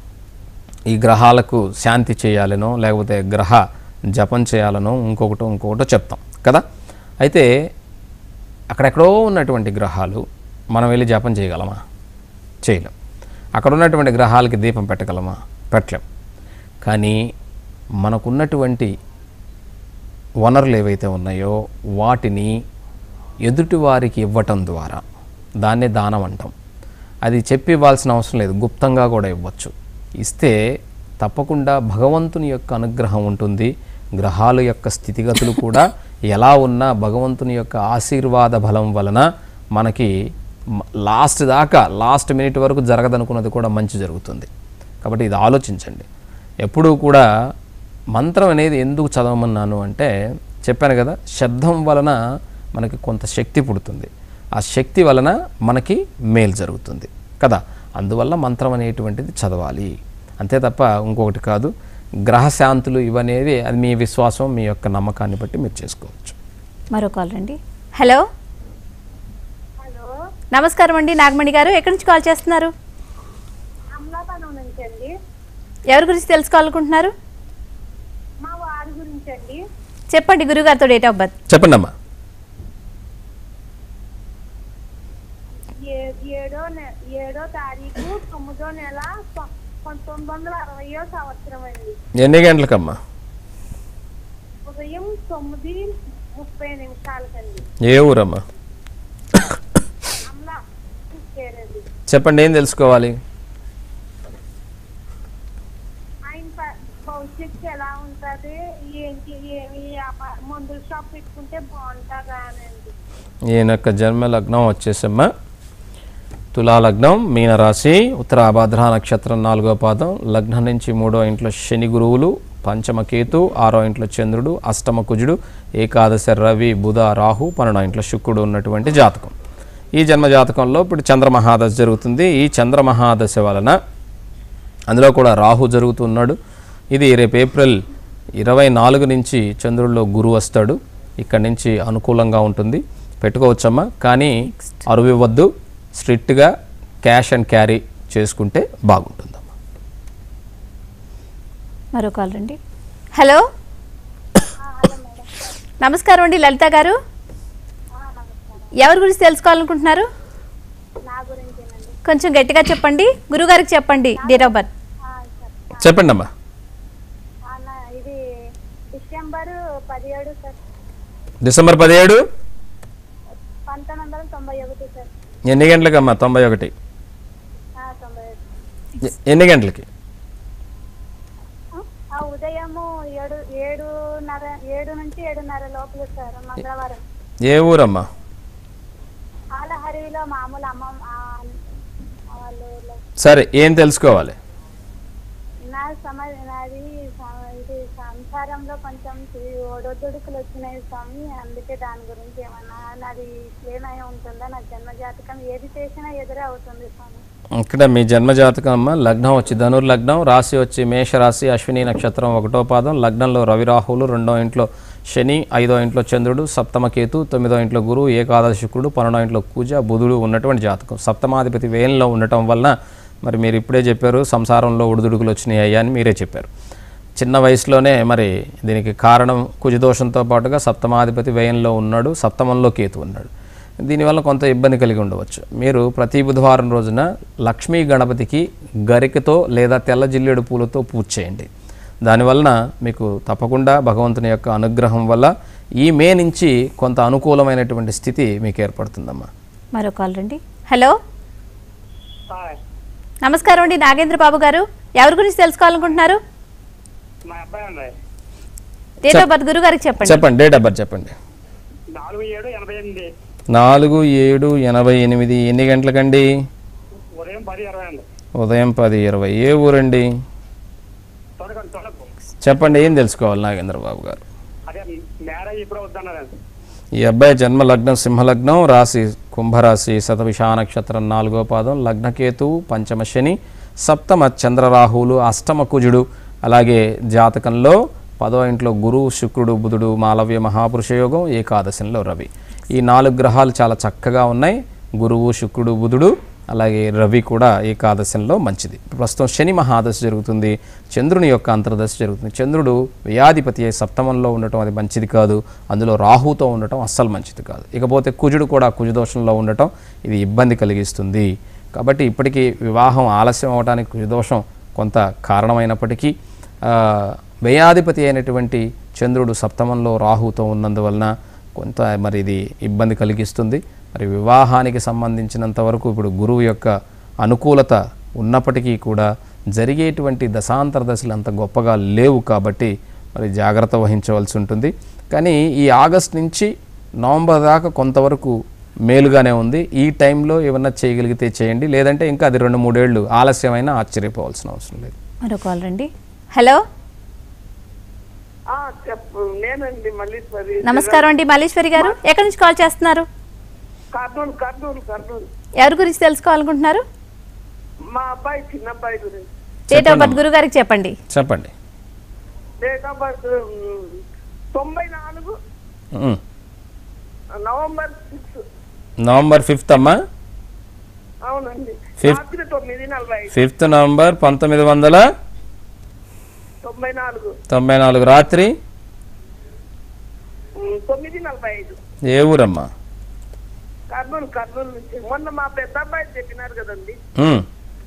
ఈ గ్రహాలకు శాంతి చేయాలనో లేకపోతే గ్రహ జపం చేయాలనో ఇంకొకటో ఇంకొకటో చెప్తాం కదా అయితే అక్కడెక్కడో ఉన్నటువంటి గ్రహాలు మనం వెళ్ళి జపం చేయగలమా చేయలేం అక్కడ ఉన్నటువంటి గ్రహాలకి దీపం పెట్టగలమా పెట్టలేం కానీ మనకున్నటువంటి వనరులు ఏవైతే ఉన్నాయో వాటిని ఎదుటి వారికి ఇవ్వటం ద్వారా దాన్నే దానం అంటాం అది చెప్పి ఇవ్వాల్సిన అవసరం లేదు గుప్తంగా కూడా ఇవ్వచ్చు ఇస్తే తప్పకుండా భగవంతుని యొక్క అనుగ్రహం ఉంటుంది గ్రహాల యొక్క స్థితిగతులు కూడా ఎలా ఉన్నా భగవంతుని యొక్క ఆశీర్వాద బలం వలన మనకి మ- లాస్ట్ దాకా లాస్ట్ మినిట్ వరకు జరగదనుకున్నది కూడా మంచి జరుగుతుంది కాబట్టి ఇది ఆలోచించండి ఎప్పుడూ కూడా మంత్రం అనేది ఎందుకు చదవమన్నాను అంటే చెప్పాను కదా శబ్దం వలన మనకి కొంత శక్తి పుడుతుంది ఆ శక్తి వలన మనకి మేలు జరుగుతుంది కదా అందువల్ల మంత్రం అనేటువంటిది చదవాలి అంతే తప్ప ఇంకొకటి కాదు గ్రహశాంతులు ఇవనేవి అది మీ విశ్వాసం మీ యొక్క నమ్మకాన్ని బట్టి మీరు చేసుకోవచ్చు మరో కాల్ రండి హలో హలో నమస్కారం అండి నాగమణి గారు ఎక్కడి నుంచి కాల్ చేస్తున్నారు అమలాపురం నుంచి అండి ఎవరి గురించి తెలుసుకోవాలనుకుంటున్నారు మా వారి గురించి అండి చెప్పండి గురుగారితో డేట్ ఆఫ్ బర్త్ చెప్పండి అమ్మా ఏ- ఏడో నె- ఏడో తారీఖు తొమ్మిదో నెల ప- పంతొమ్మిది వందల అరవయో సంవత్సరం అండి ఎన్ని గంటలకమ్మా ఉదయం తొమ్మిది ముప్పై నిమిషాలకండి ఏ ఊరమ్మా అమలా చేరండి చెప్పండి ఏం తెలుసుకోవాలి ఆయన ప- భవిష్యత్తు ఎలా ఉంటది ఏంటి ఏమి వ్యాపారం మందుల షాప్ పెట్టుకుంటే బాగుంటుందా అనండి ఈయన యొక్క జన్మ లగ్నం వచ్చేసమ్మా తులా లగ్నం మీనరాశి ఉత్తరాభాద్ర నక్షత్రం నాలుగో పాదం లగ్నం నుంచి మూడో ఇంట్లో శని గురువులు పంచమ కేతు ఆరో ఇంట్లో చంద్రుడు అష్టమ కుజుడు ఏకాదశ రవి బుధ రాహు పన్నెండో ఇంట్లో శుక్రుడు ఉన్నటువంటి జాతకం ఈ జన్మ జాతకంలో ఇప్పుడు చంద్రమహాదశ జరుగుతుంది ఈ చంద్రమహాదశ వలన అందులో కూడా రాహు జరుగుతున్నాడు ఇది రేపు ఏప్రిల్ ఇరవై నాలుగు నుంచి చంద్రుల్లో గురువు వస్తాడు ఇక్కడి నుంచి అనుకూలంగా ఉంటుంది పెట్టుకోవచ్చమ్మా కానీ అరువివ్వద్దు స్ట్రిక్ట్గా క్యాష్ అండ్ క్యారీ చేసుకుంటే బాగుంటుందమ్మా మరో కాల్ రండి హలో నమస్కారం అండి లలిత గారు ఎవరి గురించి తెలుసుకోవాలనుకుంటున్నారు నా గురించేనండి కొంచెం గట్టిగా చెప్పండి గురుగారికి చెప్పండి డేట్ ఆఫ్ బర్త్ ఆ, సార్ చెప్పండి అమ్మా ఆ, నా- ఇది డిసెంబర్ పదిహేడు సార్ డిసెంబర్ పదిహేడు పంతొమ్మిది వందల తొంభై ఒకటి సార్ ఎన్ని గంటలకమ్మా తొంభై ఒకటి ఆ, తొంభై ఒకటి ఎ- ఎన్ని గంటలకి ఆ ఉదయము ఏడు ఏడున్నర ఏడు నుంచి ఏడున్నర లోపల సార్ మంగళవారం ఏ ఊరమ్మా ఆలహరిలో మామూలు అమ్మ ఆ, వాళ్ళ ఊర్లో సరే ఏం తెలుసుకోవాలి నా సమ నాది స- ఇది సంసారంలో కొంచెం తి- ఒడొద్దుడుకులు వచ్చినాయి స్వామి అందుకే దాని గురించి ఏమన్నా నాది ఏమై ఉంటుందా నా జన్మ జాతకం ఏది చేసినా ఎదురే అవుతుంది స్వామి ఇక్కడ మీ జన్మ జాతకం అమ్మ లగ్నం వచ్చి ధనుర్ లగ్నం రాశి వచ్చి మేషరాశి అశ్విని నక్షత్రం ఒకటో పాదం లగ్నంలో రవి రాహువులు రెండో ఇంట్లో శని ఐదో ఇంట్లో చంద్రుడు సప్తమ కేతు తొమ్మిదో ఇంట్లో గురువు ఏకాదశి శుక్రుడు పన్నెండో ఇంట్లో కుజ బుధుడు ఉన్నటువంటి జాతకం సప్తమాధిపతి వేయంలో ఉండటం వలన మరి మీరు ఇప్పుడే చెప్పారు సంసారంలో ఉడుదుడుకులు వచ్చినాయి అయ్యా అని మీరే చెప్పారు చిన్న వయసులోనే మరి దీనికి కారణం కుజదోషంతో పాటుగా సప్తమాధిపతి వ్యయంలో ఉన్నాడు సప్తమంలో కేతు ఉన్నాడు దీనివల్ల కొంత ఇబ్బంది కలిగి ఉండవచ్చు మీరు ప్రతి బుధవారం రోజున లక్ష్మీ గణపతికి గరికతో లేదా తెల్ల జిల్లేడు పూలతో పూజ చేయండి దానివలన మీకు తప్పకుండా భగవంతుని యొక్క అనుగ్రహం వల్ల ఈ మే నుంచి కొంత అనుకూలమైనటువంటి స్థితి మీకు ఏర్పడుతుందమ్మా మరో కాల్ రండి హలో నమస్కారం అండి నాగేంద్ర బాబు గారు ఎవరి గురించి తెలుసుకోవాలనుకుంటున్నారు మా అబ్బాయి అండి డేట్ ఆఫ్ బర్త్ గురుగారికి చెప్పండి చెప్పండి డేట్ ఆఫ్ బర్త్ చెప్పండి నాలుగు ఏడు ఎనభై ఎనిమిది నాలుగు ఏడు ఎనభై ఎనిమిది ఎన్ని గంటలకండి ఉదయం పది ఇరవై అండి ఉదయం పది ఇరవై ఏ ఊరండి తొడగండి తొడకు చెప్పండి ఏం తెలుసుకోవాలి నాగేంద్ర బాబు గారు అదే మ్యారేజ్ ఇప్పుడు వద్దన్నారండి ఈ అబ్బాయి జన్మ లగ్నం సింహలగ్నం రాశి కుంభరాశి శతవిషా నక్షత్రం నాలుగో పాదం లగ్నకేతు పంచమ శని సప్తమ చంద్రరాహువులు అష్టమ కుజుడు అలాగే జాతకంలో పదో ఇంట్లో గురువు శుక్రుడు బుధుడు మాలవ్య మహాపురుష యోగం ఏకాదశంలో రవి ఈ నాలుగు గ్రహాలు చాలా చక్కగా ఉన్నాయి గురువు శుక్రుడు బుధుడు అలాగే రవి కూడా ఏకాదశంలో మంచిది ప్రస్తుతం శని మహాదశ జరుగుతుంది చంద్రుని యొక్క అంతర్దశ జరుగుతుంది చంద్రుడు వ్యయాధిపతి అయి సప్తమంలో ఉండటం అది మంచిది కాదు అందులో రాహుతో ఉండటం అస్సలు మంచిది కాదు ఇకపోతే కుజుడు కూడా కుజదోషంలో ఉండటం ఇది ఇబ్బంది కలిగిస్తుంది కాబట్టి ఇప్పటికీ వివాహం ఆలస్యం అవడానికి కుజదోషం కొంత కారణమైనప్పటికీ ఆ, వ్యయాధిపతి అయినటువంటి చంద్రుడు సప్తమంలో రాహుతో ఉన్నందువలన కొంత మరి ఇది ఇబ్బంది కలిగిస్తుంది మరి వివాహానికి సంబంధించినంత వరకు ఇప్పుడు గురువు యొక్క అనుకూలత ఉన్నప్పటికీ కూడా జరిగేటువంటి దశాంతర దశలు అంత గొప్పగా లేవు కాబట్టి మరి జాగ్రత్త వహించవలసి ఉంటుంది కానీ ఈ ఆగస్ట్ నుంచి నవంబర్ దాకా కొంతవరకు మేలుగానే ఉంది ఈ టైంలో ఏమన్నా చేయగలిగితే చేయండి లేదంటే ఇంకా అది రెండు మూడేళ్ళు ఆలస్యమైనా ఆశ్చర్యపోవాల్సిన అవసరం లేదు మరో కాల్ రండి హలో చెప్పు నేనండి మల్లీశ్వరి నమస్కారం అండి మల్లీశ్వరి గారు ఎక్కడి నుంచి కాల్ చేస్తున్నారు కర్నూలు కర్నూలు కర్నూలు ఎవరి గురించి తెలుసుకోవాలనుకుంటున్నారు మా అబ్బాయి చిన్న అబ్బాయి గురించి డేట్ ఆఫ్ బర్త్ గురుగారికి చెప్పండి చెప్పండి డేట్ ఆఫ్ బర్త్ ఉమ్, తొంభై నాలుగు ఉమ్. నవంబర్ సిక్స్ నవంబర్ ఫిఫ్త్ అమ్మా అవునండి Fifth. రాత్రి తొమ్మిది నలభై ఐదు ఫిఫ్త్ నవంబర్ పంతొమ్మిది వందల తొంభై నాలుగు తొంభై నాలుగు రాత్రి ఉమ్, తొమ్మిది నలభై ఐదు ఏ ఊరమ్మా కర్నూలు కర్నూలు నుంచి మొన్న మా పెద్ద అబ్బాయి చెప్పినారు కదండి ఉమ్.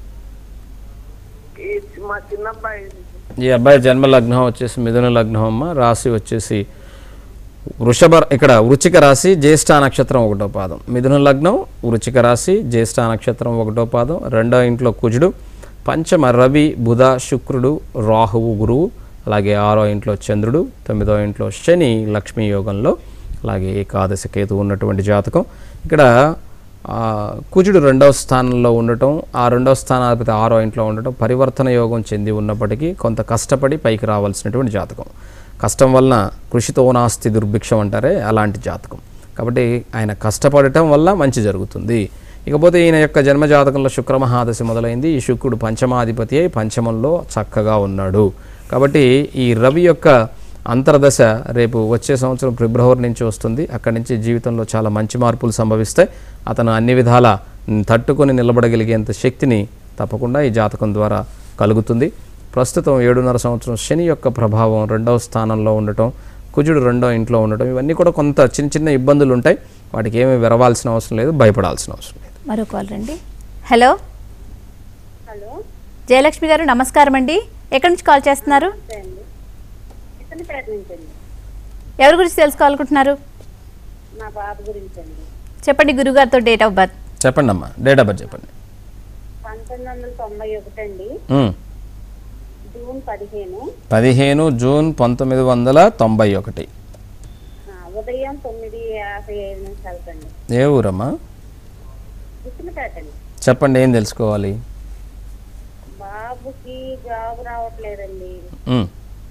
ఈ మా చిన్న అబ్బాయి ఈ అబ్బాయి జన్మ లగ్నం వచ్చేసి మిథున లగ్నం అమ్మ రాశి వచ్చేసి వృషభ ఇక్కడ వృచ్చిక రాశి జ్యేష్ఠ నక్షత్రం ఒకటో పాదం మిథున లగ్నం వృచ్చిక రాశి జ్యేష్ఠ నక్షత్రం ఒకటో పాదం రెండో ఇంట్లో కుజుడు పంచమ రవి బుధ శుక్రుడు రాహువు గురువు అలాగే ఆరో ఇంట్లో చంద్రుడు తొమ్మిదో ఇంట్లో శని లక్ష్మీ యోగంలో అలాగే ఏకాదశి కేతు ఉన్నటువంటి జాతకం ఇక్కడ ఆ, కుజుడు రెండవ స్థానంలో ఉండటం ఆ రెండవ స్థానాధిపతి ఆరో ఇంట్లో ఉండటం పరివర్తన యోగం చెంది ఉన్నప్పటికీ కొంత కష్టపడి పైకి రావాల్సినటువంటి జాతకం కష్టం వలన కృషితో నాస్తి దుర్భిక్షం అంటారే అలాంటి జాతకం కాబట్టి ఆయన కష్టపడటం వల్ల మంచి జరుగుతుంది ఇకపోతే ఈయన యొక్క జన్మ జాతకంలో శుక్రమహాదశి మొదలైంది ఈ శుక్రుడు పంచమాధిపతి అయి పంచమంలో చక్కగా ఉన్నాడు కాబట్టి ఈ రవి యొక్క అంతర్దశ రేపు వచ్చే సంవత్సరం ఫిబ్రవరి నుంచి వస్తుంది అక్కడి నుంచి జీవితంలో చాలా మంచి మార్పులు సంభవిస్తాయి అతను అన్ని విధాల మ్, తట్టుకొని నిలబడగలిగేంత శక్తిని తప్పకుండా ఈ జాతకం ద్వారా కలుగుతుంది ప్రస్తుతం ఏడున్నర సంవత్సరం శని యొక్క ప్రభావం రెండవ స్థానంలో ఉండటం కుజుడు రెండో ఇంట్లో ఉండటం ఇవన్నీ కూడా కొంత చిన్న చిన్న ఇబ్బందులు ఉంటాయి వాటికి ఏమీ విరవాల్సిన అవసరం లేదు భయపడాల్సిన అవసరం లేదు మరో కాల్ రండి హలో హలో జయలక్ష్మి గారు నమస్కారం అండి ఎక్కడి నుంచి కాల్ చేస్తున్నారు అండి ఇతని ప్రయత్నించండి ఎవరి గురించి తెలుసుకోవాలనుకుంటున్నారు మా బాబు గురించి అండి చెప్పండి గురుగారితో డేట్ ఆఫ్ బర్త్ చెప్పండి అమ్మా డేట్ ఆఫ్ బర్త్ చెప్పండి పంతొమ్మిది వందల తొంభై ఒకటి అండి మ్, జూన్ పదిహేను పదిహేను జూన్ పంతొమ్మిది వందల తొంభై ఒకటి ఆ, ఉదయం తొమ్మిది యాభై ఐదు నిమిషాలకండి ఏ ఊరమ్మా విసినపేట అండి చెప్పండి ఏం తెలుసుకోవాలి బాబుకి జాబ్ రావట్లేదండి మ్.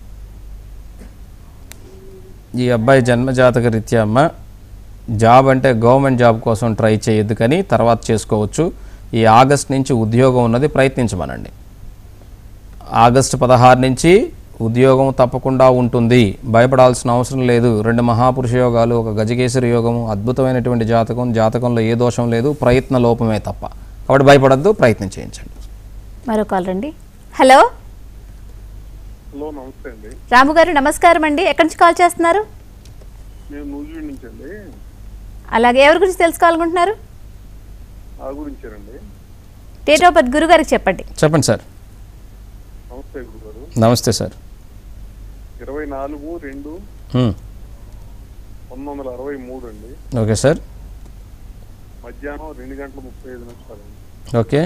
ఈ అబ్బాయి జన్మజాతక రీత్యా అమ్మ జాబ్ అంటే గవర్నమెంట్ జాబ్ కోసం ట్రై చేయొద్దు కానీ తర్వాత చేసుకోవచ్చు ఈ ఆగస్ట్ నుంచి ఉద్యోగం ఉన్నది ప్రయత్నించమనండి ఆగస్టు పదహారు నుంచి ఉద్యోగం తప్పకుండా ఉంటుంది భయపడాల్సిన అవసరం లేదు రెండు మహాపురుష యోగాలు ఒక గజకేసరి యోగము అద్భుతమైనటువంటి జాతకం జాతకంలో ఏ దోషం లేదు ప్రయత్న లోపమే తప్ప కాబట్టి భయపడద్దు ప్రయత్నం చేయించండి మరో కాల్ రండి హలో హలో నమస్తే అండి రాము గారు నమస్కారం అండి ఎక్కడి నుంచి కాల్ చేస్తున్నారు నేను నూజివీడ్ నుంచి అండి అలాగే ఎవరి గురించి తెలుసుకోవాలనుకుంటున్నారు ఆ గురించేనండి డేట్ ఆఫ్ బర్త్ గురుగారికి చెప్పండి చెప్పండి సార్ నమస్తే గురుగారు నమస్తే సార్ ఇరవై నాలుగు రెండు మ్. పంతొమ్మిది వందల అరవై మూడు అండి ఓకే సార్ మధ్యాహ్నం రెండు గంటల ముప్పై ఐదు నిమిషాలు ఓకే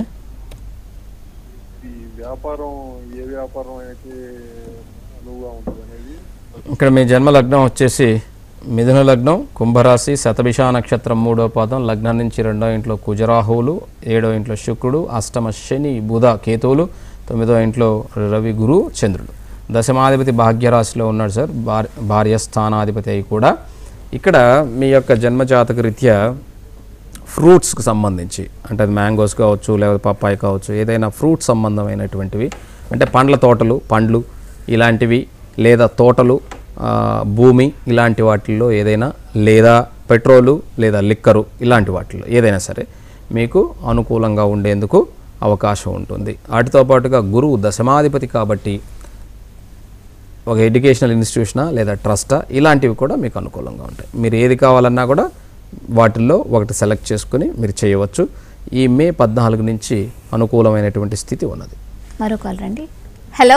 ఈ వ్యాపారం ఏ వ్యాపారం అయితే అనువుగా ఉంటుంది అనేది ఇక్కడ మీ జన్మ లగ్నం వచ్చేసి మిథున లగ్నం కుంభరాశి శతభిష నక్షత్రం మూడో పాదం లగ్నం నుంచి రెండో ఇంట్లో కుజరాహువులు ఏడో ఇంట్లో శుక్రుడు అష్టమ శని బుధ కేతువులు తొమ్మిదో ఇంట్లో రవి గురు చంద్రుడు దశమాధిపతి భాగ్యరాశిలో ఉన్నాడు సార్ భార్య భార్య స్థానాధిపతి అయి కూడా ఇక్కడ మీ యొక్క జన్మజాతక రీత్యా ఫ్రూట్స్కి సంబంధించి అంటే అది మ్యాంగోస్ కావచ్చు లేకపోతే పప్పాయి కావచ్చు ఏదైనా ఫ్రూట్ సంబంధమైనటువంటివి అంటే పండ్ల తోటలు పండ్లు ఇలాంటివి లేదా తోటలు ఆ, భూమి ఇలాంటి వాటిల్లో ఏదైనా లేదా పెట్రోలు లేదా లిక్కరు ఇలాంటి వాటిల్లో ఏదైనా సరే మీకు అనుకూలంగా ఉండేందుకు అవకాశం ఉంటుంది వాటితో పాటుగా గురువు దశమాధిపతి కాబట్టి ఒక ఎడ్యుకేషనల్ ఇన్స్టిట్యూషనా లేదా ట్రస్టా ఇలాంటివి కూడా మీకు అనుకూలంగా ఉంటాయి మీరు ఏది కావాలన్నా కూడా వాటిల్లో ఒకటి సెలెక్ట్ చేసుకుని మీరు చేయవచ్చు ఈ మే పద్నాలుగు నుంచి అనుకూలమైనటువంటి స్థితి ఉన్నది మరో కాల్ రండి హలో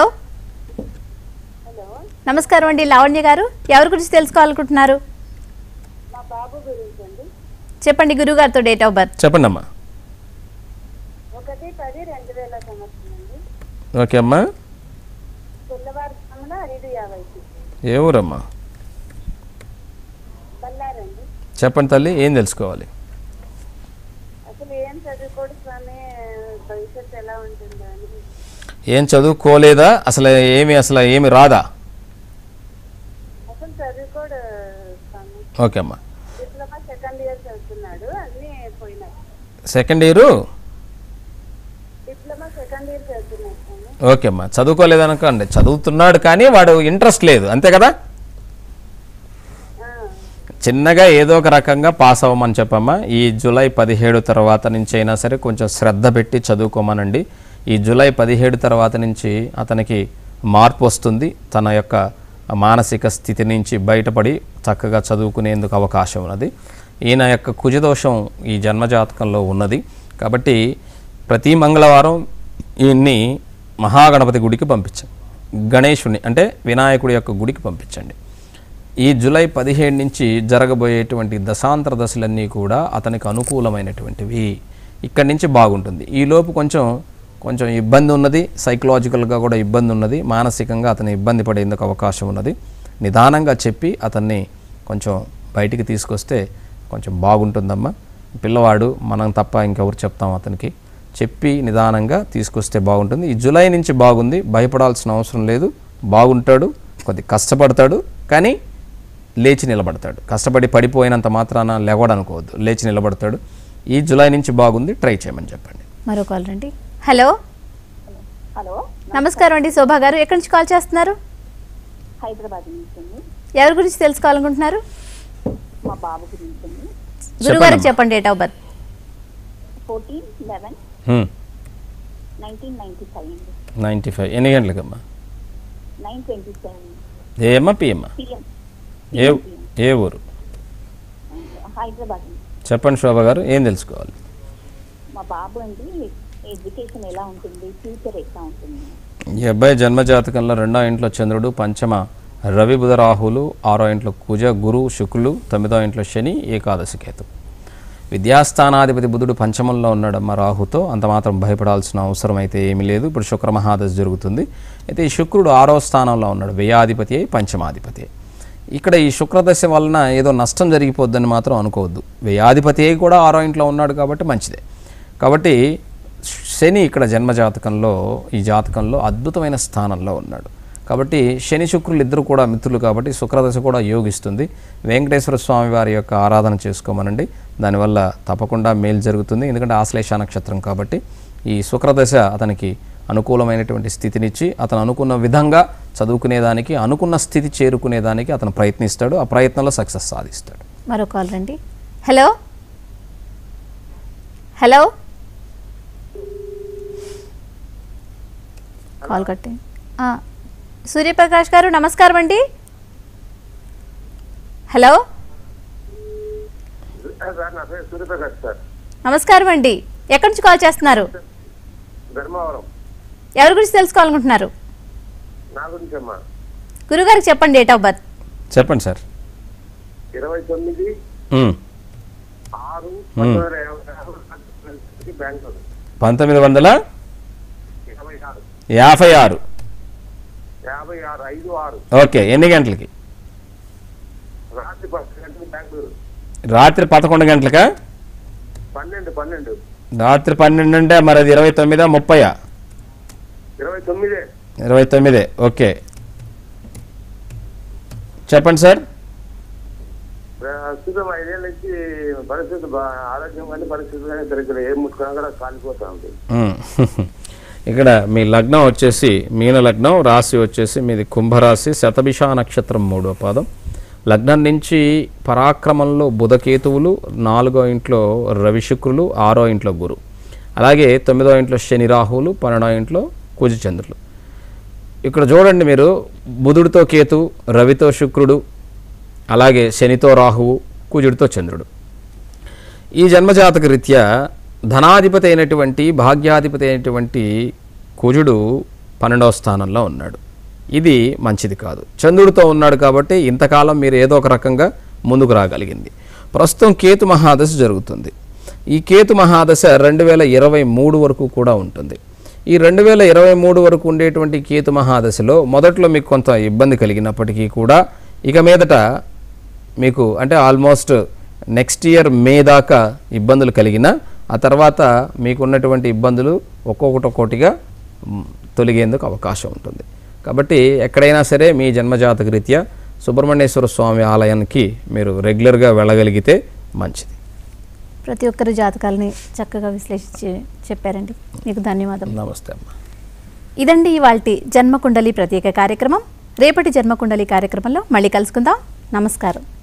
నమస్కారం అండి లావణ్య గారు ఎవరి గురించి తెలుసుకోవాలనుకుంటున్నారు మా బాబు గురించి అండి చెప్పండి గురుగారితో డేట్ ఆఫ్ బర్త్ చెప్పండి అమ్మా ఒకటి పది రెండు వేల సంవత్సరం అండి ఓకే అమ్మా తెల్లవారుజామున ఐదు యాభైకి ఏ ఊరమ్మా బల్లారండి చెప్పండి తల్లి ఏం తెలుసుకోవాలి అసలు ఏం చదువుకోడు స్వామి భవిష్యత్తు ఎలా ఉంటుందో అని ఏం చదువుకోలేదా అసలు ఏమి అసలు ఏమి రాదా అసలు చదువుకోడు స్వామి ఓకే అమ్మా డిప్లొమా సెకండ్ ఇయర్ చదువుతున్నాడు అన్నీ పోయినాయి second year diploma second year చదువుతున్నాడు స్వామి ఓకే అమ్మా చదువుకోలేదనుకోండి చదువుతున్నాడు కానీ వాడు ఇంట్రెస్ట్ లేదు అంతే కదా ఆ, చిన్నగా ఏదో ఒక రకంగా పాస్ అవ్వమని చెప్పమ్మా ఈ జూలై పదిహేడు తర్వాత నుంచి అయినా సరే కొంచెం శ్రద్ధ పెట్టి చదువుకోమనండి ఈ జూలై పదిహేడు తర్వాత నుంచి అతనికి మార్పు వస్తుంది తన యొక్క మానసిక స్థితి నుంచి బయటపడి చక్కగా చదువుకునేందుకు అవకాశం ఉన్నది ఈయన యొక్క కుజదోషం ఈ జన్మజాతకంలో ఉన్నది కాబట్టి ప్రతి మంగళవారం ఈయన్ని మహాగణపతి గుడికి పంపించండి గణేశుని అంటే వినాయకుడి యొక్క గుడికి పంపించండి ఈ జూలై పదిహేడు నుంచి జరగబోయేటువంటి దశాంతర దశలన్నీ కూడా అతనికి అనుకూలమైనటువంటివి ఇక్కడి నుంచి బాగుంటుంది ఈలోపు కొంచెం కొంచెం ఇబ్బంది ఉన్నది సైకలాజికల్గా కూడా ఇబ్బంది ఉన్నది మానసికంగా అతను ఇబ్బంది పడేందుకు అవకాశం ఉన్నది నిదానంగా చెప్పి అతన్ని కొంచెం బయటికి తీసుకొస్తే కొంచెం బాగుంటుందమ్మా పిల్లవాడు మనం తప్ప ఇంకెవరు చెప్తాం అతనికి చెప్పి నిదానంగా తీసుకొస్తే బాగుంటుంది ఈ జూలై నుంచి బాగుంది భయపడాల్సిన అవసరం లేదు బాగుంటాడు కొద్ది కష్టపడతాడు కానీ లేచి నిలబడతాడు కష్టపడి పడిపోయినంత మాత్రాన లేవడనుకోవద్దు లేచి నిలబడతాడు ఈ జూలై నుంచి బాగుంది ట్రై చేయమని చెప్పండి మరో కాల్ రండి హలో హలో నమస్కారం అండి శోభా గారు ఎక్కడి నుంచి కాల్ చేస్తున్నారు హైదరాబాద్ నుంచి అండి ఎవరి గురించి తెలుసుకోవాలనుకుంటున్నారు మా బాబు గురించి అండి గురుగారికి చెప్పండి date of birth fourteen eleven nineteen ninety five అండి నైంటీ ఫైవ్ ఎన్ని గంటలకమ్మా నైన్ ట్వంటీ సెవెన్ ఏఎమ్మా పిఎమ్మా పిఎం ఏ ఏ ఊరు హైదరాబాద్ అండి చెప్పండి శోభ గారు ఏం తెలుసుకోవాలి మా బాబు అండి ఎడ్యుకేషన్ ఎలా ఉంటుంది ఫ్యూచర్ ఎట్లా ఉంటుంది ఈ అబ్బాయి జన్మజాతకంలో రెండో ఇంట్లో చంద్రుడు పంచమ రవి బుధ రాహులు ఆరో ఇంట్లో కుజ గురు శుక్రులు తొమ్మిదో ఇంట్లో శని ఏకాదశి కేతు విద్యాస్థానాధిపతి బుధుడు పంచమంలో ఉన్నాడమ్మ రాహుతో అంత మాత్రం భయపడాల్సిన అవసరం అయితే ఏమీ లేదు ఇప్పుడు శుక్ర మహాదశ జరుగుతుంది అయితే ఈ శుక్రుడు ఆరో స్థానంలో ఉన్నాడు వ్యయాధిపతి అయి పంచమాధిపతి అయి. ఇక్కడ ఈ శుక్రదశ వలన ఏదో నష్టం జరిగిపోద్దని మాత్రం అనుకోవద్దు వ్యయాధిపతి అయి కూడా ఆరో ఇంట్లో ఉన్నాడు కాబట్టి మంచిదే కాబట్టి శని ఇక్కడ జన్మజాతకంలో ఈ జాతకంలో అద్భుతమైన స్థానంలో ఉన్నాడు కాబట్టి శని శుక్రులు ఇద్దరు కూడా మిత్రులు కాబట్టి శుక్రదశ కూడా యోగిస్తుంది వెంకటేశ్వర స్వామి వారి యొక్క ఆరాధన చేసుకోమనండి దానివల్ల తప్పకుండా మేలు జరుగుతుంది ఎందుకంటే ఆశ్లేష నక్షత్రం కాబట్టి ఈ శుక్రదశ అతనికి అనుకూలమైనటువంటి స్థితినిచ్చి అతను అనుకున్న విధంగా చదువుకునేదానికి అనుకున్న స్థితి చేరుకునేదానికి అతను ప్రయత్నిస్తాడు ఆ ప్రయత్నంలో సక్సెస్ సాధిస్తాడు మరో కాల్ రండి హలో హలో కాల్ కట్టి ఆ, సూర్యప్రకాష్ గారు నమస్కారం అండి హలో సార్ నా పేరు సూర్యప్రకాష్ సార్ నమస్కారం అండి ఎక్కడి నుంచి కాల్ చేస్తున్నారు ధర్మవరం ఎవరి గురించి తెలుసుకోవాలనుకుంటున్నారు నా గురించి అమ్మా గురుగారికి చెప్పండి డేట్ ఆఫ్ బర్త్ చెప్పండి సార్ ఇరవై తొమ్మిది ఉమ్. ఆరు పంతొమ్మిది వందల యాభై ఆరు బెంగళూరు పంతొమ్మిది వందల యాభై ఆరు యాభై ఆరు యాభై ఆరు ఐదు ఆరు ఓకే ఎన్ని గంటలకి రాత్రి పది గంటలకు బెంగళూరు రాత్రి పదకొండు గంటలకా పన్నెండు పన్నెండు రాత్రి పన్నెండు అంటే మరి అది ఇరవై తొమ్మిదా ముప్పయా ఇరవై తొమ్మిదే ఇరవై తొమ్మిదే ఓకే చెప్పండి సార్ ప్రస్తుతం ఐదేళ్ళ నుంచి పరిస్థితి బా- ఆరోగ్యం కానీ పరిస్థితి కానీ సరిగ్గా ఏం ముట్టుకున్నా కూడా కాలిపోతా ఉంది ఉమ్. ఇక్కడ మీ లగ్నం వచ్చేసి మీన లగ్నం రాశి వచ్చేసి మీది కుంభరాశి శతభిష నక్షత్రం మూడో పాదం లగ్నం నుంచి పరాక్రమంలో బుధకేతువులు నాలుగో ఇంట్లో రవి శుక్రులు ఆరో ఇంట్లో గురు అలాగే తొమ్మిదో ఇంట్లో శని రాహువులు పన్నెండో ఇంట్లో కుజచంద్రులు ఇక్కడ చూడండి మీరు బుధుడితో కేతు రవితో శుక్రుడు అలాగే శనితో రాహువు కుజుడితో చంద్రుడు ఈ జన్మజాతక రీత్యా ధనాధిపతి అయినటువంటి భాగ్యాధిపతి అయినటువంటి కుజుడు పన్నెండవ స్థానంలో ఉన్నాడు ఇది మంచిది కాదు చంద్రుడితో ఉన్నాడు కాబట్టి ఇంతకాలం మీరు ఏదో ఒక రకంగా ముందుకు రాగలిగింది ప్రస్తుతం కేతు మహాదశ జరుగుతుంది ఈ కేతు మహాదశ రెండు వేల ఇరవై మూడు వరకు కూడా ఉంటుంది ఈ రెండు వేల ఇరవై మూడు వరకు ఉండేటువంటి కేతు మహాదశలో మొదట్లో మీకు కొంత ఇబ్బంది కలిగినప్పటికీ కూడా ఇక మీదట మీకు అంటే ఆల్మోస్ట్ నెక్స్ట్ ఇయర్ మే దాకా ఇబ్బందులు కలిగిన ఆ తర్వాత మీకు ఉన్నటువంటి ఇబ్బందులు ఒక్కొక్కటి ఒక్కొక్కటిగా మ్, తొలగేందుకు అవకాశం ఉంటుంది కాబట్టి ఎక్కడైనా సరే మీ జన్మజాతక రీత్యా సుబ్రహ్మణ్యేశ్వర స్వామి ఆలయానికి మీరు రెగ్యులర్గా వెళ్ళగలిగితే మంచిది ప్రతి ఒక్కరి జాతకాలని చక్కగా విశ్లేషించి చెప్పారండి మీకు ధన్యవాదం నమస్తే అమ్మా ఇదండి ఇవాల్టి జన్మకుండలి ప్రత్యేక కార్యక్రమం రేపటి జన్మకుండలి కార్యక్రమంలో మళ్ళీ కలుసుకుందాం నమస్కారం